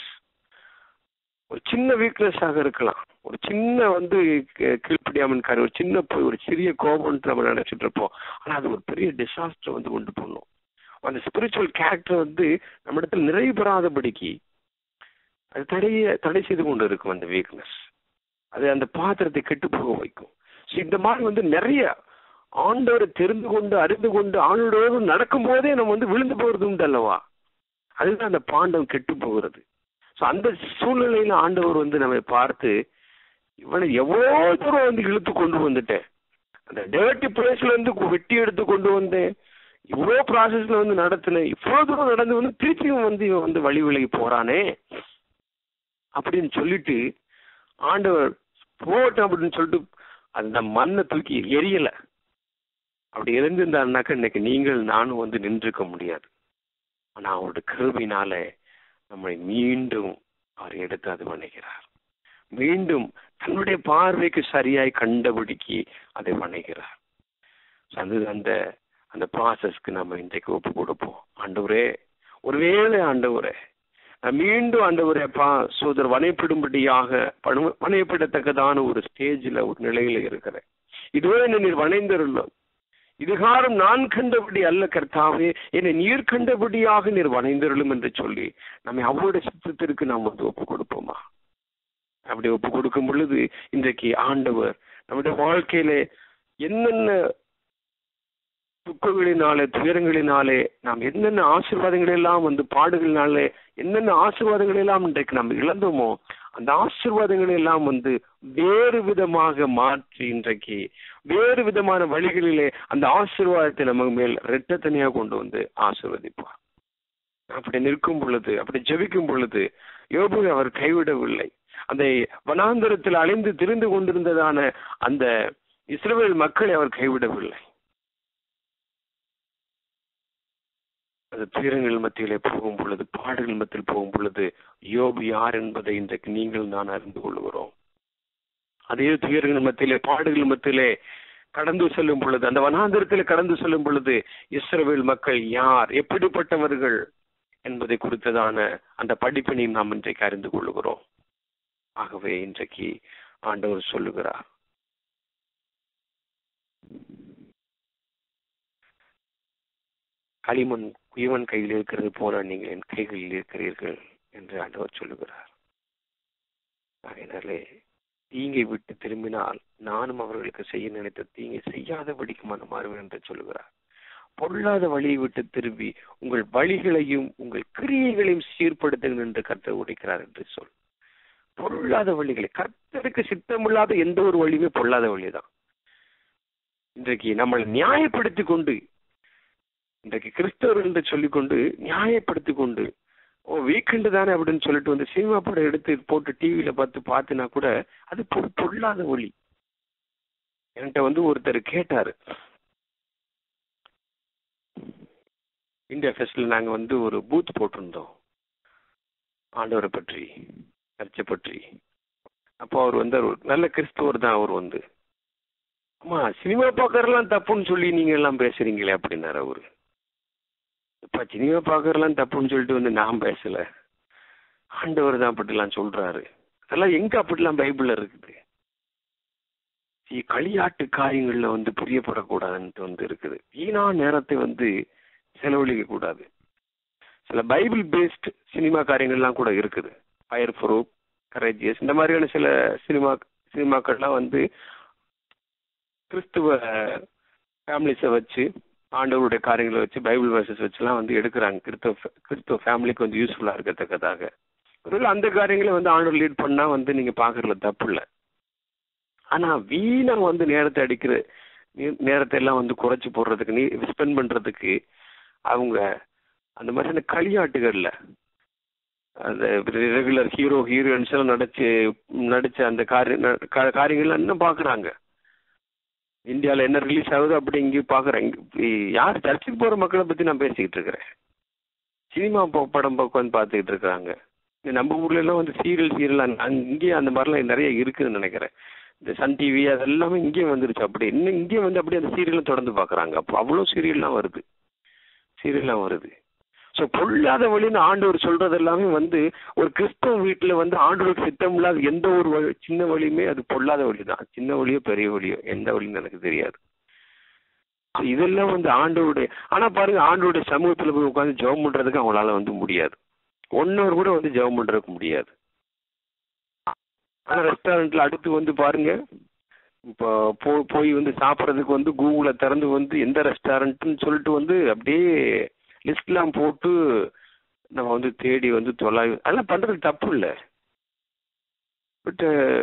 ஒரு சின்ன வீக்னஸ் ஆக இருக்கலாம் ஒரு சின்ன வந்து கீ- கீழ்ப்படியாமன் காரியம் ஒரு சின்ன போய் ஒரு சிறிய கோபம்னு நம்ம நினைச்சிட்டு இருப்போம் ஆனா அது ஒரு பெரிய டிசாஸ்டர் வந்து கொண்டு போகணும் அந்த ஸ்பிரிச்சுவல் கேரக்டர் வந்து நம்ம இடத்துல நிறைவு பெறாதபடிக்கு அது தடைய தடை செய்து கொண்டு இருக்கும் அந்த வீக்னஸ் அது அந்த பாத்திரத்தை கெட்டு போக வைக்கும் So இந்த மாதிரி வந்து நிறைய ஆண்டவரை தெரிந்து கொண்டு அறிந்து கொண்டு ஆண்டோடு நடக்கும் போதே நம்ம வந்து விழுந்து போறது உண்டு அல்லவா அதுதான் அந்த பாண்டம் கெட்டு போகிறது ஸோ அந்த சூழ்நிலையில ஆண்டவர் வந்து நம்மை பார்த்து இவனை எவ்வளோ தூரம் வந்து இழுத்து கொண்டு வந்துட்டேன் அந்த டேர்ட்டி பிளேஸ்ல இருந்து கு- வெட்டி எடுத்து கொண்டு வந்தேன் இவ்வளோ ப்ராசஸ்ல வந்து நடத்தினேன் இவ்வளோ தூரம் நடந்து வந்து திருப்பியும் வந்து இவன் வந்து வழி விலகி போறானே அப்படின்னு சொல்லிட்டு ஆண்டவர் போகட்டும் அப்படின்னு சொல்லிட்டு அந்த மண்ணை தூக்கி எரியல அப்படி இருந்திருந்தாருனாக்க இன்னைக்கு நீங்கள் நானும் வந்து நின்றுக்க முடியாது ஆனா அவருடைய கிருபினால நம்மை மீண்டும் அவர் எடுத்து அது வணைகிறார் மீண்டும் தன்னுடைய பார்வைக்கு சரியாய் கண்டபடிக்கு அதை வணைகிறார் அது அந்த அந்த ப்ராசஸ்க்கு நம்ம இன்றைக்கு ஒப்பு கொடுப்போம் ஆண்டவரே ஒருவேளை ஆண்டவரே நான் மீண்டும் ஆண்டவரே பா சோதர் வனைப்படும்படியாக பணு- வனையப்படத்தக்கதான ஒரு ஸ்டேஜில் ஒரு நிலையில இருக்கிறேன் இதுவரை என்னை நீர் வணைந்தருளும் இதுகாரம் நான் கண்டபடி அல்ல கர்த்தாவே என்னை நீர் கண்டபடியாக நீர் வணைந்தருளும் என்று சொல்லி நம்மை அவருடைய சித்தத்திற்கு நாம் வந்து ஒப்பு கொடுப்போமா அப்படி ஒப்பு கொடுக்கும் பொழுது இன்றைக்கு ஆண்டவர் நம்முடைய வாழ்க்கையிலே என்னென்ன துக்கங்களினாலே துயரங்களினாலே நாம் என்னென்ன ஆசீர்வாதங்கள் எல்லாம் வந்து பாடுகளினாலே என்னென்ன ஆசீர்வாதங்கள் எல்லாம் இன்றைக்கு நாம் இழந்தோமோ அந்த ஆசீர்வாதங்களை எல்லாம் வந்து வேறு விதமாக மாற்றி இன்றைக்கு வேறு விதமான வழிகளிலே அந்த ஆசீர்வாதத்தை நம்ம மேல் ரெட்டத்தனியாக கொண்டு வந்து ஆசீர்வதிப்பார் அப்படி நிற்கும் பொழுது அப்படி ஜெபிக்கும் பொழுது யோபு அவர் கைவிடவில்லை அந்த வனாந்தரத்தில் அலைந்து திரிந்து கொண்டிருந்ததான அந்த இஸ்ரவேல் மக்களை அவர் கைவிடவில்லை அது துயரங்கள் மத்தியிலே போகும் பொழுது பாடுகள் மத்தியில் போகும் பொழுது யோபு யார் என்பதை இன்றைக்கு நீங்கள் நான் அறிந்து கொள்கிறோம் அதே துயரங்கள் மத்தியிலே பாடுகள் மத்தியிலே கடந்து செல்லும் பொழுது அந்த வனாந்தரத்தில் கடந்து செல்லும் பொழுது இஸ்ரவேல் மக்கள் யார் எப்படிப்பட்டவர்கள் என்பதை குறித்ததான அந்த படிப்பினையும் நாம் இன்றைக்கு அறிந்து கொள்கிறோம் ஆகவே இன்றைக்கு ஆண்டவர் சொல்லுகிறார் களிமண் குயவன் கையில் இருக்கிறது போல நீங்கள் என் கைகளில் இருக்கிறீர்கள் என்று ஆண்டவர் சொல்லுகிறார் அதனாலே தீங்கை விட்டு திரும்பினால் நானும் அவர்களுக்கு செய்ய நினைத்த தீங்கை செய்யாதபடிக்கு மனமாறுவேன் என்று சொல்லுகிறார் பொல்லாத வழியை விட்டு திரும்பி உங்கள் வழிகளையும் உங்கள் கிரியைகளையும் சீர்படுத்துங்கள் என்று கர்த்தர் உடைக்கிறார் என்று சொல் பொல்லாத வழிகளை கர்த்தருக்கு சித்தமில்லாத எந்த ஒரு வழியுமே பொல்லாத வழிதான் இன்றைக்கு நம்மளை நியாயப்படுத்தி கொண்டு இன்றைக்கு கிறிஸ்தவர் என்று சொல்லிக்கொண்டு நியாயப்படுத்தி கொண்டு ஓ வீக்கெண்டு தானே அப்படின்னு சொல்லிட்டு வந்து சினிமா படம் எடுத்து போட்டு டிவியில பார்த்து பார்த்தினா கூட அது பொ- பொல்லாத ஒளி என்கிட்ட வந்து ஒருத்தர் கேட்டாரு இந்தியா ஃபெஸ்ட்ல நாங்க வந்து ஒரு பூத் போட்டிருந்தோம் ஆண்டவரை பற்றி சர்ச்சை பற்றி அப்போ அவர் வந்து ஒரு நல்ல கிறிஸ்துவர் தான் அவர் வந்து அம்மா சினிமா பார்க்கறதெல்லாம் தப்புன்னு சொல்லி நீங்க எல்லாம் பேசுறீங்களே அப்படின்னாரு அவரு இப்ப சினிமா பார்க்கறதெல்லாம் தப்புன்னு சொல்லிட்டு வந்து நான் பேசல ஆண்டவர் தான் அப்படிலாம் சொல்றாரு அதெல்லாம் எங்க அப்படிலாம் பைபிள்ல இருக்குது இ- களியாட்டு காரியங்கள்ல வந்து பிரியப்படக்கூடாதுன்ட்டு வந்து இருக்குது வீணா நேரத்தை வந்து செலவழிக்க கூடாது சில பைபிள் பேஸ்ட் சினிமா காரியங்கள்லாம் கூட இருக்குது ஃபயர் ப்ரூப் கரேஜியஸ் இந்த மாதிரியான சில சினிமா சினிமாக்கள்லாம் வந்து கிறிஸ்துவ ஃபேமிலிஸை வச்சு ஆண்டவருடைய காரியங்களை வச்சு பைபிள் வேர்சஸ் வச்சுலாம் வந்து எடுக்கிறாங்க கிறிஸ்துவ கிறிஸ்துவ ஃபேமிலிக்கு வந்து யூஸ்ஃபுல்லாக இருக்கத்தக்கதாக ஒருவேளை அந்த காரியங்களை வந்து ஆண்டவர் லீட் பண்ணா வந்து நீங்க பாக்குறதுல தப்பு இல்லை ஆனா வீணா வந்து நேரத்தை அடிக்கிற நே- நேரத்தை எல்லாம் வந்து குறைச்சு போடுறதுக்கு நீ ஸ்பெண்ட் பண்றதுக்கு அவங்க அந்த மாதிரியான களியாட்டுகள்ல அந்த ரெகுலர் ஹீரோ ஹீரோயின்ஸ் எல்லாம் நடிச்சு நடிச்ச அந்த காரிய ந- கா- காரியங்கள்லாம் இன்னும் பாக்குறாங்க இந்தியால என்ன ரிலீஸ் ஆகுது அப்படி இங்கேயும் பாக்குறேன் யார் சர்ச்சுக்கு போற மக்களை பத்தி நான் பேசிக்கிட்டு இருக்கிறேன் சினிமா ப- படம் பக்கம் வந்து பார்த்துக்கிட்டு இருக்காங்க இந்த நம்ம ஊர்ல எல்லாம் வந்து சீரியல் சீரியல் இங்கேயே அந்த மாதிரிலாம் நிறைய இருக்குதுன்னு நினைக்கிறேன் இந்த சன் டிவி அதெல்லாமே இங்கேயே வந்துருச்சு அப்படி இன்னும் இங்கேயே வந்து அப்படியே அந்த சீரியலும் தொடர்ந்து பார்க்கறாங்க அப்போ அவ்வளோ சீரியல்லாம் வருது சீரியல்லாம் வருது ஸோ பொல்லாத வழின்னு ஆண்டவர் சொல்றது எல்லாமே வந்து ஒரு கிறிஸ்தவ வீட்டில் வந்து ஆண்டவருக்கு சித்தம் இல்லாத எந்த ஒரு வழி சின்ன வழியுமே அது பொல்லாத வழி தான் சின்ன வழியோ பெரிய வழியோ எந்த வழின்னு எனக்கு தெரியாது இதெல்லாம் வந்து ஆண்டவருடைய ஆனா பாருங்க ஆண்டவருடைய சமூகத்துல போய் உட்காந்து ஜெபம் பண்றதுக்கு அவங்களால வந்து முடியாது ஒன் ஹவர் கூட வந்து ஜெபம் பண்றதுக்கு முடியாது ஆனா ரெஸ்டாரண்ட்ல அடுத்து வந்து பாருங்க இப்போ போ போய் வந்து சாப்பிட்றதுக்கு வந்து கூகுள திறந்து வந்து எந்த ரெஸ்டாரண்ட்னு சொல்லிட்டு வந்து அப்படியே லிஸ்ட்லாம் போட்டு நம்ம வந்து தேடி வந்து தொலை அதெல்லாம் பண்றது தப்பு இல்லை பட்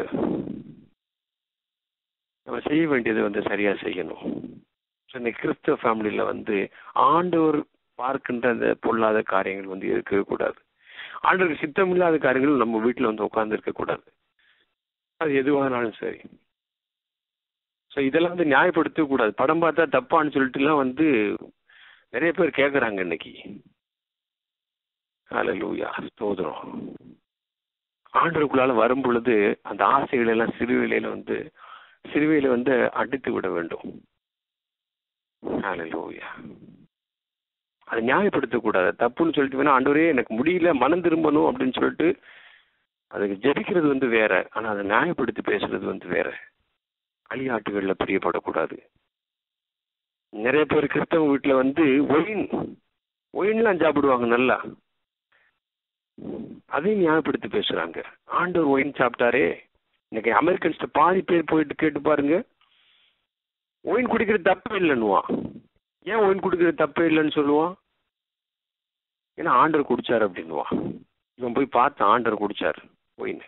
நம்ம செய்ய வேண்டியது வந்து சரியா செய்யணும் So, இந்த கிறிஸ்தவ ஃபேமிலியில வந்து ஆண்டவர் பார்க்கின்ற அந்த பொல்லாத காரியங்கள் வந்து இருக்கவே கூடாது ஆண்டவருக்கு சித்தமில்லாத காரியங்கள் நம்ம வீட்டில் வந்து உட்கார்ந்து இருக்கக்கூடாது அது எதுவானாலும் சரி ஸோ இதெல்லாம் வந்து நியாயப்படுத்தவே கூடாது படம் பார்த்தா தப்பான்னு சொல்லிட்டுலாம் வந்து நிறைய பேர் கேட்குறாங்க இன்னைக்கு ஹalleluya ஸ்தோத்திரம் ஆண்டவருக்குள்ளால வரும் பொழுது அந்த ஆசைகள் எல்லாம் சிறுவிலையில வந்து சிறுவையில வந்து அடித்து விட வேண்டும் ஹalleluya அதை நியாயப்படுத்தக்கூடாது தப்புன்னு சொல்லிட்டு வேணா ஆண்டவரே எனக்கு முடியல மனம் திரும்பணும் அப்படின்னு சொல்லிட்டு அதுக்கு ஜெபிக்கிறது வந்து வேற ஆனா அதை நியாயப்படுத்தி பேசுறது வந்து வேற களியாட்டுகள்ல பிரியப்படக்கூடாது நிறைய பேர் கிறிஸ்தவ வீட்டுல வந்து ஒயின் ஒயின்லாம் சாப்பிடுவாங்க நல்லா அதையும் நியாயப்படுத்தி பேசுறாங்க ஆண்டவர் ஒயின் சாப்பிட்டாரே இன்னைக்கு அமெரிக்கன்ஸ்ட பாதி பேர் போயிட்டு கேட்டு பாருங்க ஒயின் குடிக்கிறது தப்பே இல்லைன்னுவான் ஏன் ஒயின் குடிக்கிறது தப்பே இல்லைன்னு சொல்லுவான் ஏன்னா ஆண்டர் குடிச்சார் அப்படின்னுவான் இவன் போய் பார்த்து ஆண்டர் குடிச்சார் ஒயின்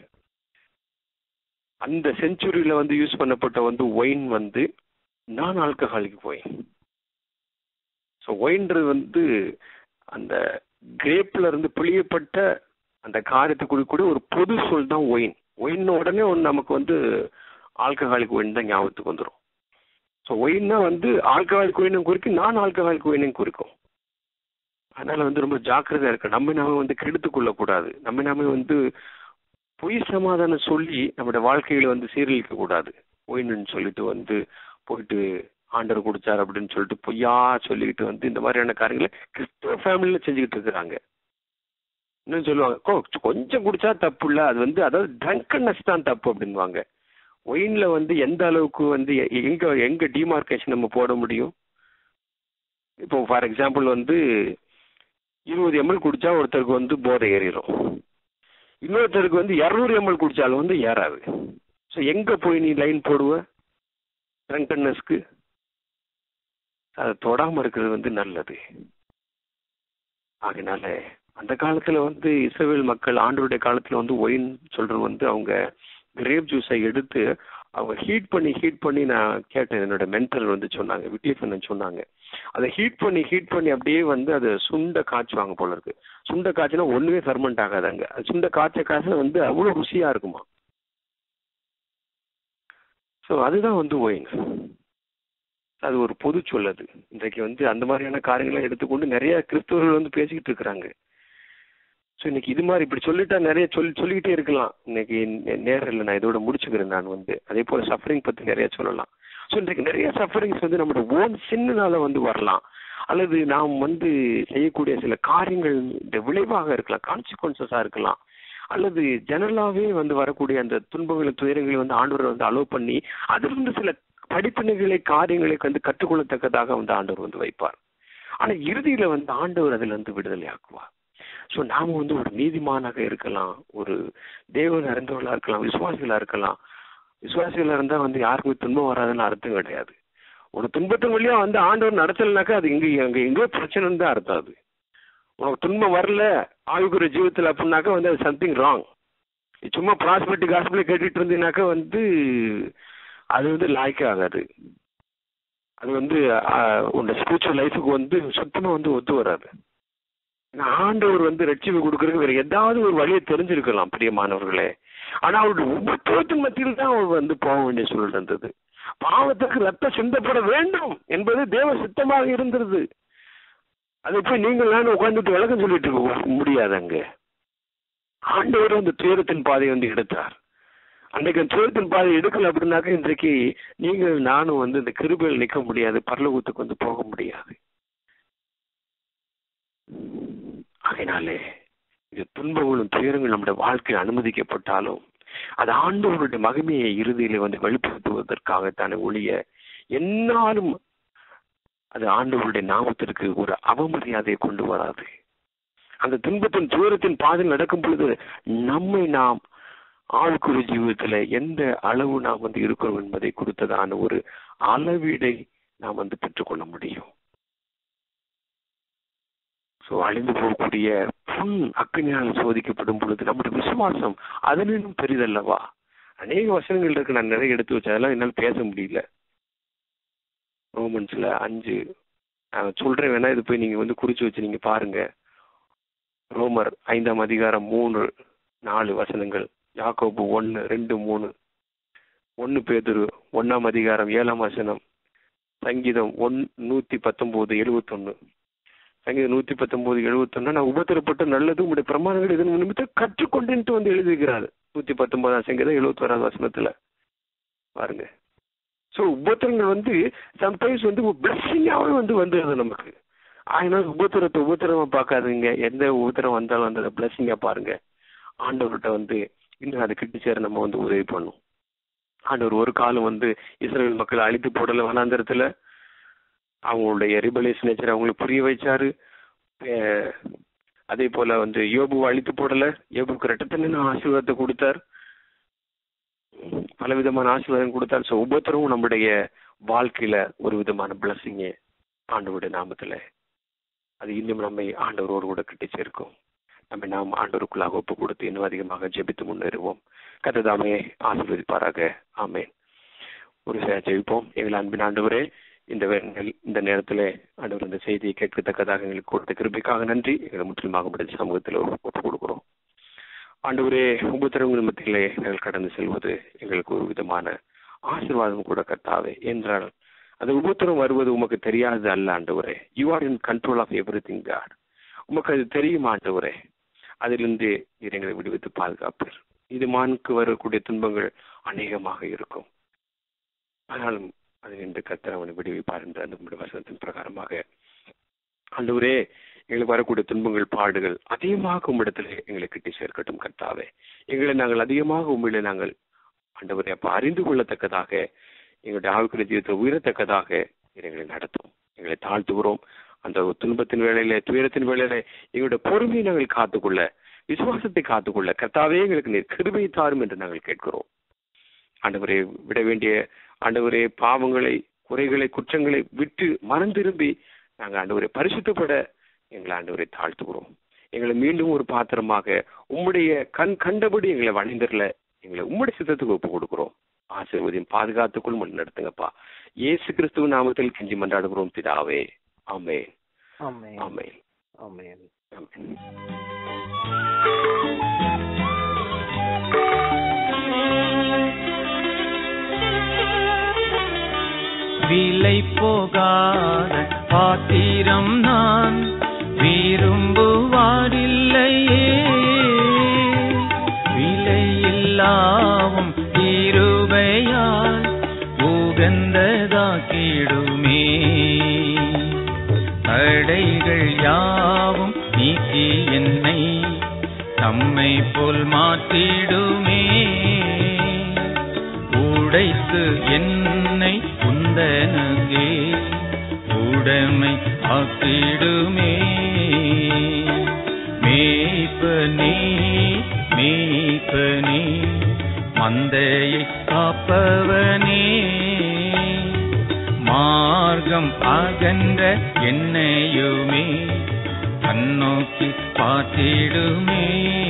அந்த செஞ்சுரியில வந்து யூஸ் பண்ணப்பட்ட வந்து ஒயின் வந்து நான் ஆல்கஹாலிக் ஒயின் ஸோ ஒயின்றது வந்து அந்த கிரேப்ல இருந்து பிழியப்பட்ட அந்த காரியத்தை குறிக்கூடிய ஒரு பொது சொல் தான் ஒயின் ஒயின் உடனே ஒன்று நமக்கு வந்து ஆல்கஹாலிக் ஒயின் தான் ஞாபகத்துக்கு வந்துடும் ஸோ ஒயின்னா வந்து ஆல்கஹாலிக் ஒயினும் குறிக்கும் நான் ஆல்கஹாலிக் ஒயினும் குறிக்கும் அதனால வந்து ரொம்ப ஜாக்கிரதையா இருக்கு நம்ம நாம வந்து கெடுத்து கொள்ளக்கூடாது நம்ம நாம வந்து பொய் சமாதானம் சொல்லி நம்மளோட வாழ்க்கையில வந்து சீரழிக்க கூடாது ஒயின்னு சொல்லிட்டு வந்து போயிட்டு ஆண்டர் குடிச்சார் அப்படின்னு சொல்லிட்டு பொய்யா சொல்லிக்கிட்டு வந்து இந்த மாதிரியான காரியங்களை கிறிஸ்துவ ஃபேமிலியில செஞ்சுக்கிட்டு இருக்கிறாங்க இன்னும் சொல்லுவாங்க "கோ- கொஞ்சம் குடிச்சா தப்பு இல்ல அது வந்து அதாவது ட்ரங்கன்னஸ் தான் தப்பு அப்படின்வாங்க ஒயின்ல வந்து எந்த அளவுக்கு வந்து எ- எங்க எங்க டிமார்கேஷன் நம்ம போட முடியும் இப்போ ஃபார் எக்ஸாம்பிள் வந்து இருபது எம்எல் குடிச்சா ஒருத்தருக்கு வந்து போதை ஏறிடும் இன்னொருத்தருக்கு வந்து இரநூறு எம்எல் குடிச்சாலும் வந்து ஏறாது ஸோ எங்க போய் நீ லைன் போடுவ ட்ரங்கன்னஸ்க்கு அதை தொடாம இருக்கிறது வந்து நல்லது ஆகையினால அந்த காலத்துல வந்து இஸ்ரவேல் மக்கள் ஆண்டவருடைய காலத்துல வந்து ஒயின் சொல்றது வந்து அவங்க கிரேப் ஜூஸை எடுத்து அவங்க ஹீட் பண்ணி ஹீட் பண்ணி நான் கேட்டேன் என்னோட மென்டல் வந்து சொன்னாங்க விட்டியஃபன் சொன்னாங்க அதை ஹீட் பண்ணி ஹீட் பண்ணி அப்படியே வந்து அதை சுண்ட காய்ச்சுவாங்க போல இருக்கு சுண்ட காய்ச்சினா ஒண்ணுமே ஃபெர்மெண்ட் ஆகாதாங்க அது சுண்ட காய்ச்ச காய்ச்ச வந்து அவ்வளவு ருசியா இருக்குமா ஸோ அதுதான் வந்து ஒயின் அது ஒரு பொது சொல் அது இன்றைக்கு வந்து அந்த மாதிரியான காரியங்களை எடுத்துக்கொண்டு நிறைய கிறிஸ்தவர்கள் வந்து பேசிக்கிட்டு இருக்கிறாங்க ஸோ இன்னைக்கு இது மாதிரி இப்படி சொல்லிட்டா நிறைய சொல்லி சொல்லிக்கிட்டே இருக்கலாம் இன்னைக்கு நே- நேரம் இல்லை நான் இதோட முடிச்சுக்கிறேன் நான் வந்து அதே போல சஃபரிங் பத்தி நிறைய சொல்லலாம் ஸோ இன்றைக்கு நிறைய சஃபரிங்ஸ் வந்து நம்மளோட ஓன் சின்னனால வந்து வரலாம் அல்லது நாம் வந்து செய்யக்கூடிய சில காரியங்கள் இந்த விளைவாக இருக்கலாம் கான்சிக்வன்சஸா இருக்கலாம் அல்லது ஜெனரலாவே வந்து வரக்கூடிய அந்த துன்பங்களும் துயரங்களை வந்து ஆண்டவர் வந்து அலோவ் பண்ணி அதிலிருந்து சில படிப்பினைகளை காரியங்களை வந்து கற்றுக்கொள்ளத்தக்கதாக வந்து ஆண்டவர் வந்து வைப்பார் ஆனா இறுதியில வந்து ஆண்டவர் அதுல இருந்து விடுதலை ஆக்குவார் ஸோ நாம வந்து ஒரு நீதிமானாக இருக்கலாம் ஒரு தேவன் அறிந்தவர்களா இருக்கலாம் விசுவாசிகளா இருக்கலாம் விசுவாசிகளா இருந்தா வந்து யாருக்குமே துன்பம் வராதுன்னு அர்த்தம் கிடையாது ஒரு துன்பத்தின் வழியா வந்து ஆண்டவர் நடத்தலைனாக்கா அது இங்க அங்க எங்கேயோ பிரச்சனைன்னு தான் அர்த்தம் அது உனக்கு துன்பம் வரல ஆவிக்குரிய ஜீவத்தில் அப்படின்னாக்கா வந்து அது சம்திங் ராங் சும்மா ப்ராஸ்பெக்டிவ் ஹாஸ்பிட்டல் கேட்டுட்டு இருந்தீங்கன்னாக்கா வந்து அது வந்து லாய்க்கே ஆகாது அது வந்து ஆஹ், உன்னோட ஸ்பிரிச்சுவல் லைஃபுக்கு வந்து சுத்தமா வந்து ஒத்து வராது ஏன்னா ஆண்டவர் வந்து ரட்சிப்பு கொடுக்கறதுக்கு வேற ஏதாவது ஒரு வழியை தெரிஞ்சிருக்கலாம் பிரியமானவர்களே ஆனா அவருடைய உபத்திரத்தின் மத்தியில் தான் அவர் வந்து போக வேண்டிய சூழல் இருந்தது பாவத்துக்கு ரத்தம் சிந்தப்பட வேண்டும் என்பது தேவ சித்தமாக இருந்தது அதை போய் நீங்கள் நான் உட்கார்ந்துட்டு விளக்கம் சொல்லிட்டு இருக்க முடியாது அங்க ஆண்டவர் அந்த துயரத்தின் பாதையை வந்து எடுத்தார் அன்றைக்கு அந்த துயரத்தின் பாதை எடுக்கல அப்படின்னாக்க இன்றைக்கு நீங்கள் நானும் வந்து இந்த கிருபையில் நிற்க முடியாது பரலோகத்துக்கு வந்து போக முடியாது அதனாலே இது துன்பங்களும் துயரங்களும் நம்முடைய வாழ்க்கையில் அனுமதிக்கப்பட்டாலும் அது ஆண்டவருடைய மகிமையை இறுதியிலே வந்து வெளிப்படுத்துவதற்காகத்தானே ஒழிய என்னாலும் அது ஆண்டவருடைய நாமத்திற்கு ஒரு அவமரியாதையை கொண்டு வராது அந்த துன்பத்தின் துயரத்தின் பாதையில் நடக்கும் பொழுது நம்மை நாம் ஆழ்குறி ஜீவிதத்துல எந்த அளவு நாம் வந்து இருக்கிறோம் என்பதை கொடுத்ததான ஒரு அளவீடை நாம் வந்து பெற்றுக்கொள்ள முடியும் சோ அழிந்து போகக்கூடிய புண் அக்னியால் சோதிக்கப்படும் பொழுது நம்முடைய விசுவாசம் அதனினும் பெரிதல்லவா அநேக வசனங்கள் இருக்கு நான் நிறைய எடுத்து வச்சேன் அதெல்லாம் என்னால் பேச முடியல ரோமன்ஸ்ல அஞ்சு நான் சொல்றேன் வேணா இது போய் நீங்க வந்து குறிச்சு வச்சு நீங்க பாருங்க ரோமர் ஐந்தாம் அதிகாரம் மூணு நாலு வசனங்கள் யாக்கோபு ஒன்னு ரெண்டு மூணு ஒன்னு பேதுரு ஒன்னாம் அதிகாரம் ஏழாம் வசனம் சங்கீதம் ஒன் நூத்தி பத்தொன்பது எழுவத்தொன்னு சங்கீதம் நூத்தி பத்தொன்பது எழுவத்தொன்னு நான் உபத்திரப்பட்ட நல்லது உங்களுடைய பிரமாணங்கள் இதன் நிமித்தம் கற்றுக்கொண்டேன்ட்டு வந்து எழுதியிருக்கிறாரு நூத்தி பத்தொன்பதாம் சங்கீதம் எழுவத்தோராம் வசனத்துல பாருங்க ஸோ உபத்திரங்கள் வந்து சம்டைம்ஸ் வந்து ஒரு பிளஸ்ஸிங்காகவே வந்து வந்துடுது நமக்கு அதனால உபத்திரத்தை உபத்திரமா பார்க்காதீங்க எந்த உபத்திரம் வந்தாலும் அந்த பிளஸ்ஸிங்கா பாருங்க ஆண்டவர்கிட்ட வந்து இன்னும் அதை கிட்ட சேர நம்ம வந்து உதவி பண்ணும் ஆண்டவர் ஒரு காலம் வந்து இஸ்ரேல் மக்களை அழித்து போடல வனாந்தரத்துல அவங்களுடைய ரிபலேஸ் நேச்சர் அவங்களுக்கு புரிய வச்சாரு அஹ் அதே போல வந்து யோபுவை அழித்து போடல யோபுக்கு ரெட்டத்தன ஆசீர்வாதத்தை கொடுத்தார் பல விதமான ஆசீர்வாதம் கொடுத்தார் ஸோ ஒவ்வொருத்தரும் நம்முடைய வாழ்க்கையில ஒரு விதமான பிளஸ்ஸிங்க ஆண்டவருடைய நாமத்துல அது இன்னும் நம்மை ஆண்டவரோடு கூட கிட்டி சேர்க்கும் நம்ம நாம் ஆண்டவருக்குள்ளாக ஒப்பு கொடுத்து இன்னும் அதிகமாக ஜெபித்து முன்னேறுவோம் கத்ததாமே ஆசீர்வதிப்பாராக ஆமேன் ஒரு சில ஜெபிப்போம் எங்கள் அன்பின் ஆண்டவரே இந்த வே- நெல்- இந்த நேரத்தில் ஆண்டவர் இந்த செய்தியை கேட்கத்தக்கதாக எங்களுக்கு கொடுத்த கிருபைக்காக நன்றி எங்களை முற்றிலுமாக உடைய சமூகத்தில் ஒப்புக் கொடுக்கிறோம் ஆண்டவரே உபத்திரங்கள் மத்தியிலே நாங்கள் கடந்து செல்வது எங்களுக்கு ஒரு விதமான ஆசீர்வாதம் கூட கர்த்தாவே என்றால் அந்த உபத்திரம் வருவது உமக்கு தெரியாது அல்ல ஆண்டவரே you are in control of everything God உமக்கு அது தெரியும் ஆண்டவரே அதிலிருந்து நீர் எங்களை விடுவித்து பாதுகாப்பீர் இது மானுக்கு வரக்கூடிய துன்பங்கள் அநேகமாக இருக்கும் ஆனாலும் அது என்று கர்த்தர் அவனை விடுவிப்பார் என்ற அந்த உம்முடைய வசனத்தின் பிரகாரமாக ஆண்டவரே எங்களுக்கு வரக்கூடிய துன்பங்கள் பாடுகள் அதிகமாக உம்மிடத்தில் எங்களை கிட்டி சேர்க்கட்டும் கர்த்தாவே எங்களை நாங்கள் அதிகமாக உண்மையிலே நாங்கள் ஆண்டவரே அப்ப அறிந்து கொள்ளத்தக்கதாக எங்களுடைய ஆவிக்குரிய ஜீவிதத்தை உயரத்தக்கதாக நீர் எங்களை நடத்தும் எங்களை தாழ்த்துகிறோம் அந்த துன்பத்தின் வேளையில துயரத்தின் வேளையில எங்களுடைய பொறுமையை நாங்கள் காத்துக்கொள்ள விசுவாசத்தை காத்துக்கொள்ள கர்த்தாவே எங்களுக்கு நீர் கிருபை தாரும் என்று நாங்கள் கேட்கிறோம் ஆண்டவரே விட வேண்டிய ஆண்டவரே பாவங்களை குறைகளை குற்றங்களை விட்டு மனம் திரும்பி நாங்கள் ஆண்டவரை பரிசுத்தப்பட எங்களை ஆண்டவரை தாழ்த்துகிறோம் எங்களை மீண்டும் ஒரு பாத்திரமாக உம்முடைய கண் கண்டபடி எங்களை வணிந்தரில் எங்களை உம்முடைய சித்தத்துக்கு ஒப்பு கொடுக்கிறோம் ஆசீர்வதியும் பாதுகாத்துக்குள் முன் நடத்துங்கப்பா இயேசு கிறிஸ்துவ நாமத்தில் கெஞ்சி மன்றாடுகிறோம் பிதாவே ஆமே Amen. ஆமே Amen. ஆமென் விலை போகாத பாத்திரம் நான் விரும்புவாரில்லையே விலையில்லாவும் இருவையால் உகந்ததாக்கிடுமே தடைகள் யாவும் நீக்கி என்னை தம்மை போல் மாற்றிடுமே உடைத்து என்னை குந்தனகே உடைமை ஆக்கிடுமே மேய்ப்பனே மேய்ப்பனே மந்தையை காப்பவனே மார்க்கம் அகன்ற என்னையுமே கண்ணோக்கி பார்த்திடுமே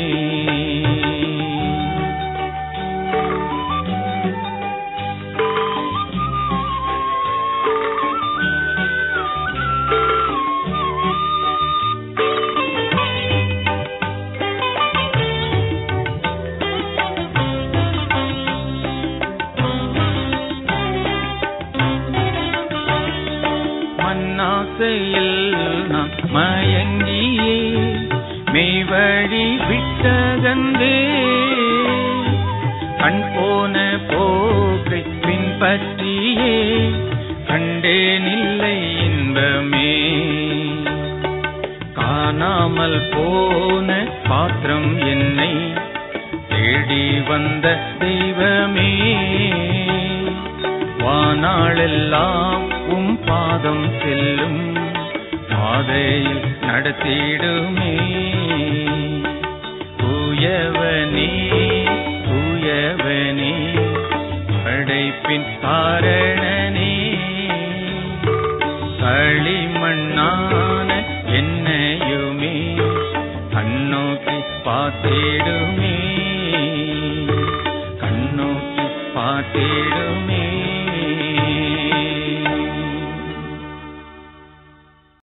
மண்ணாசையில் நான் மயங்கியே மெய்வழி விட்டகந்தே கண் போன போக்கை பின்பற்றியே கண்டேனில்லை இன்பமே காணாமல் போன பாத்திரம் என்னை தேடி வந்த தெய்வமே வானாளெல்லாம் உம் பாதம் செல்லும் பாதையில் நடத்திடுமே தூயவனே தூயவனே படைப்பின் காரணனே களிமண்ணான என்னையுமே கண்ணோக்கி பார்த்திடுமே கண்ணோக்கி பார்த்திடுமே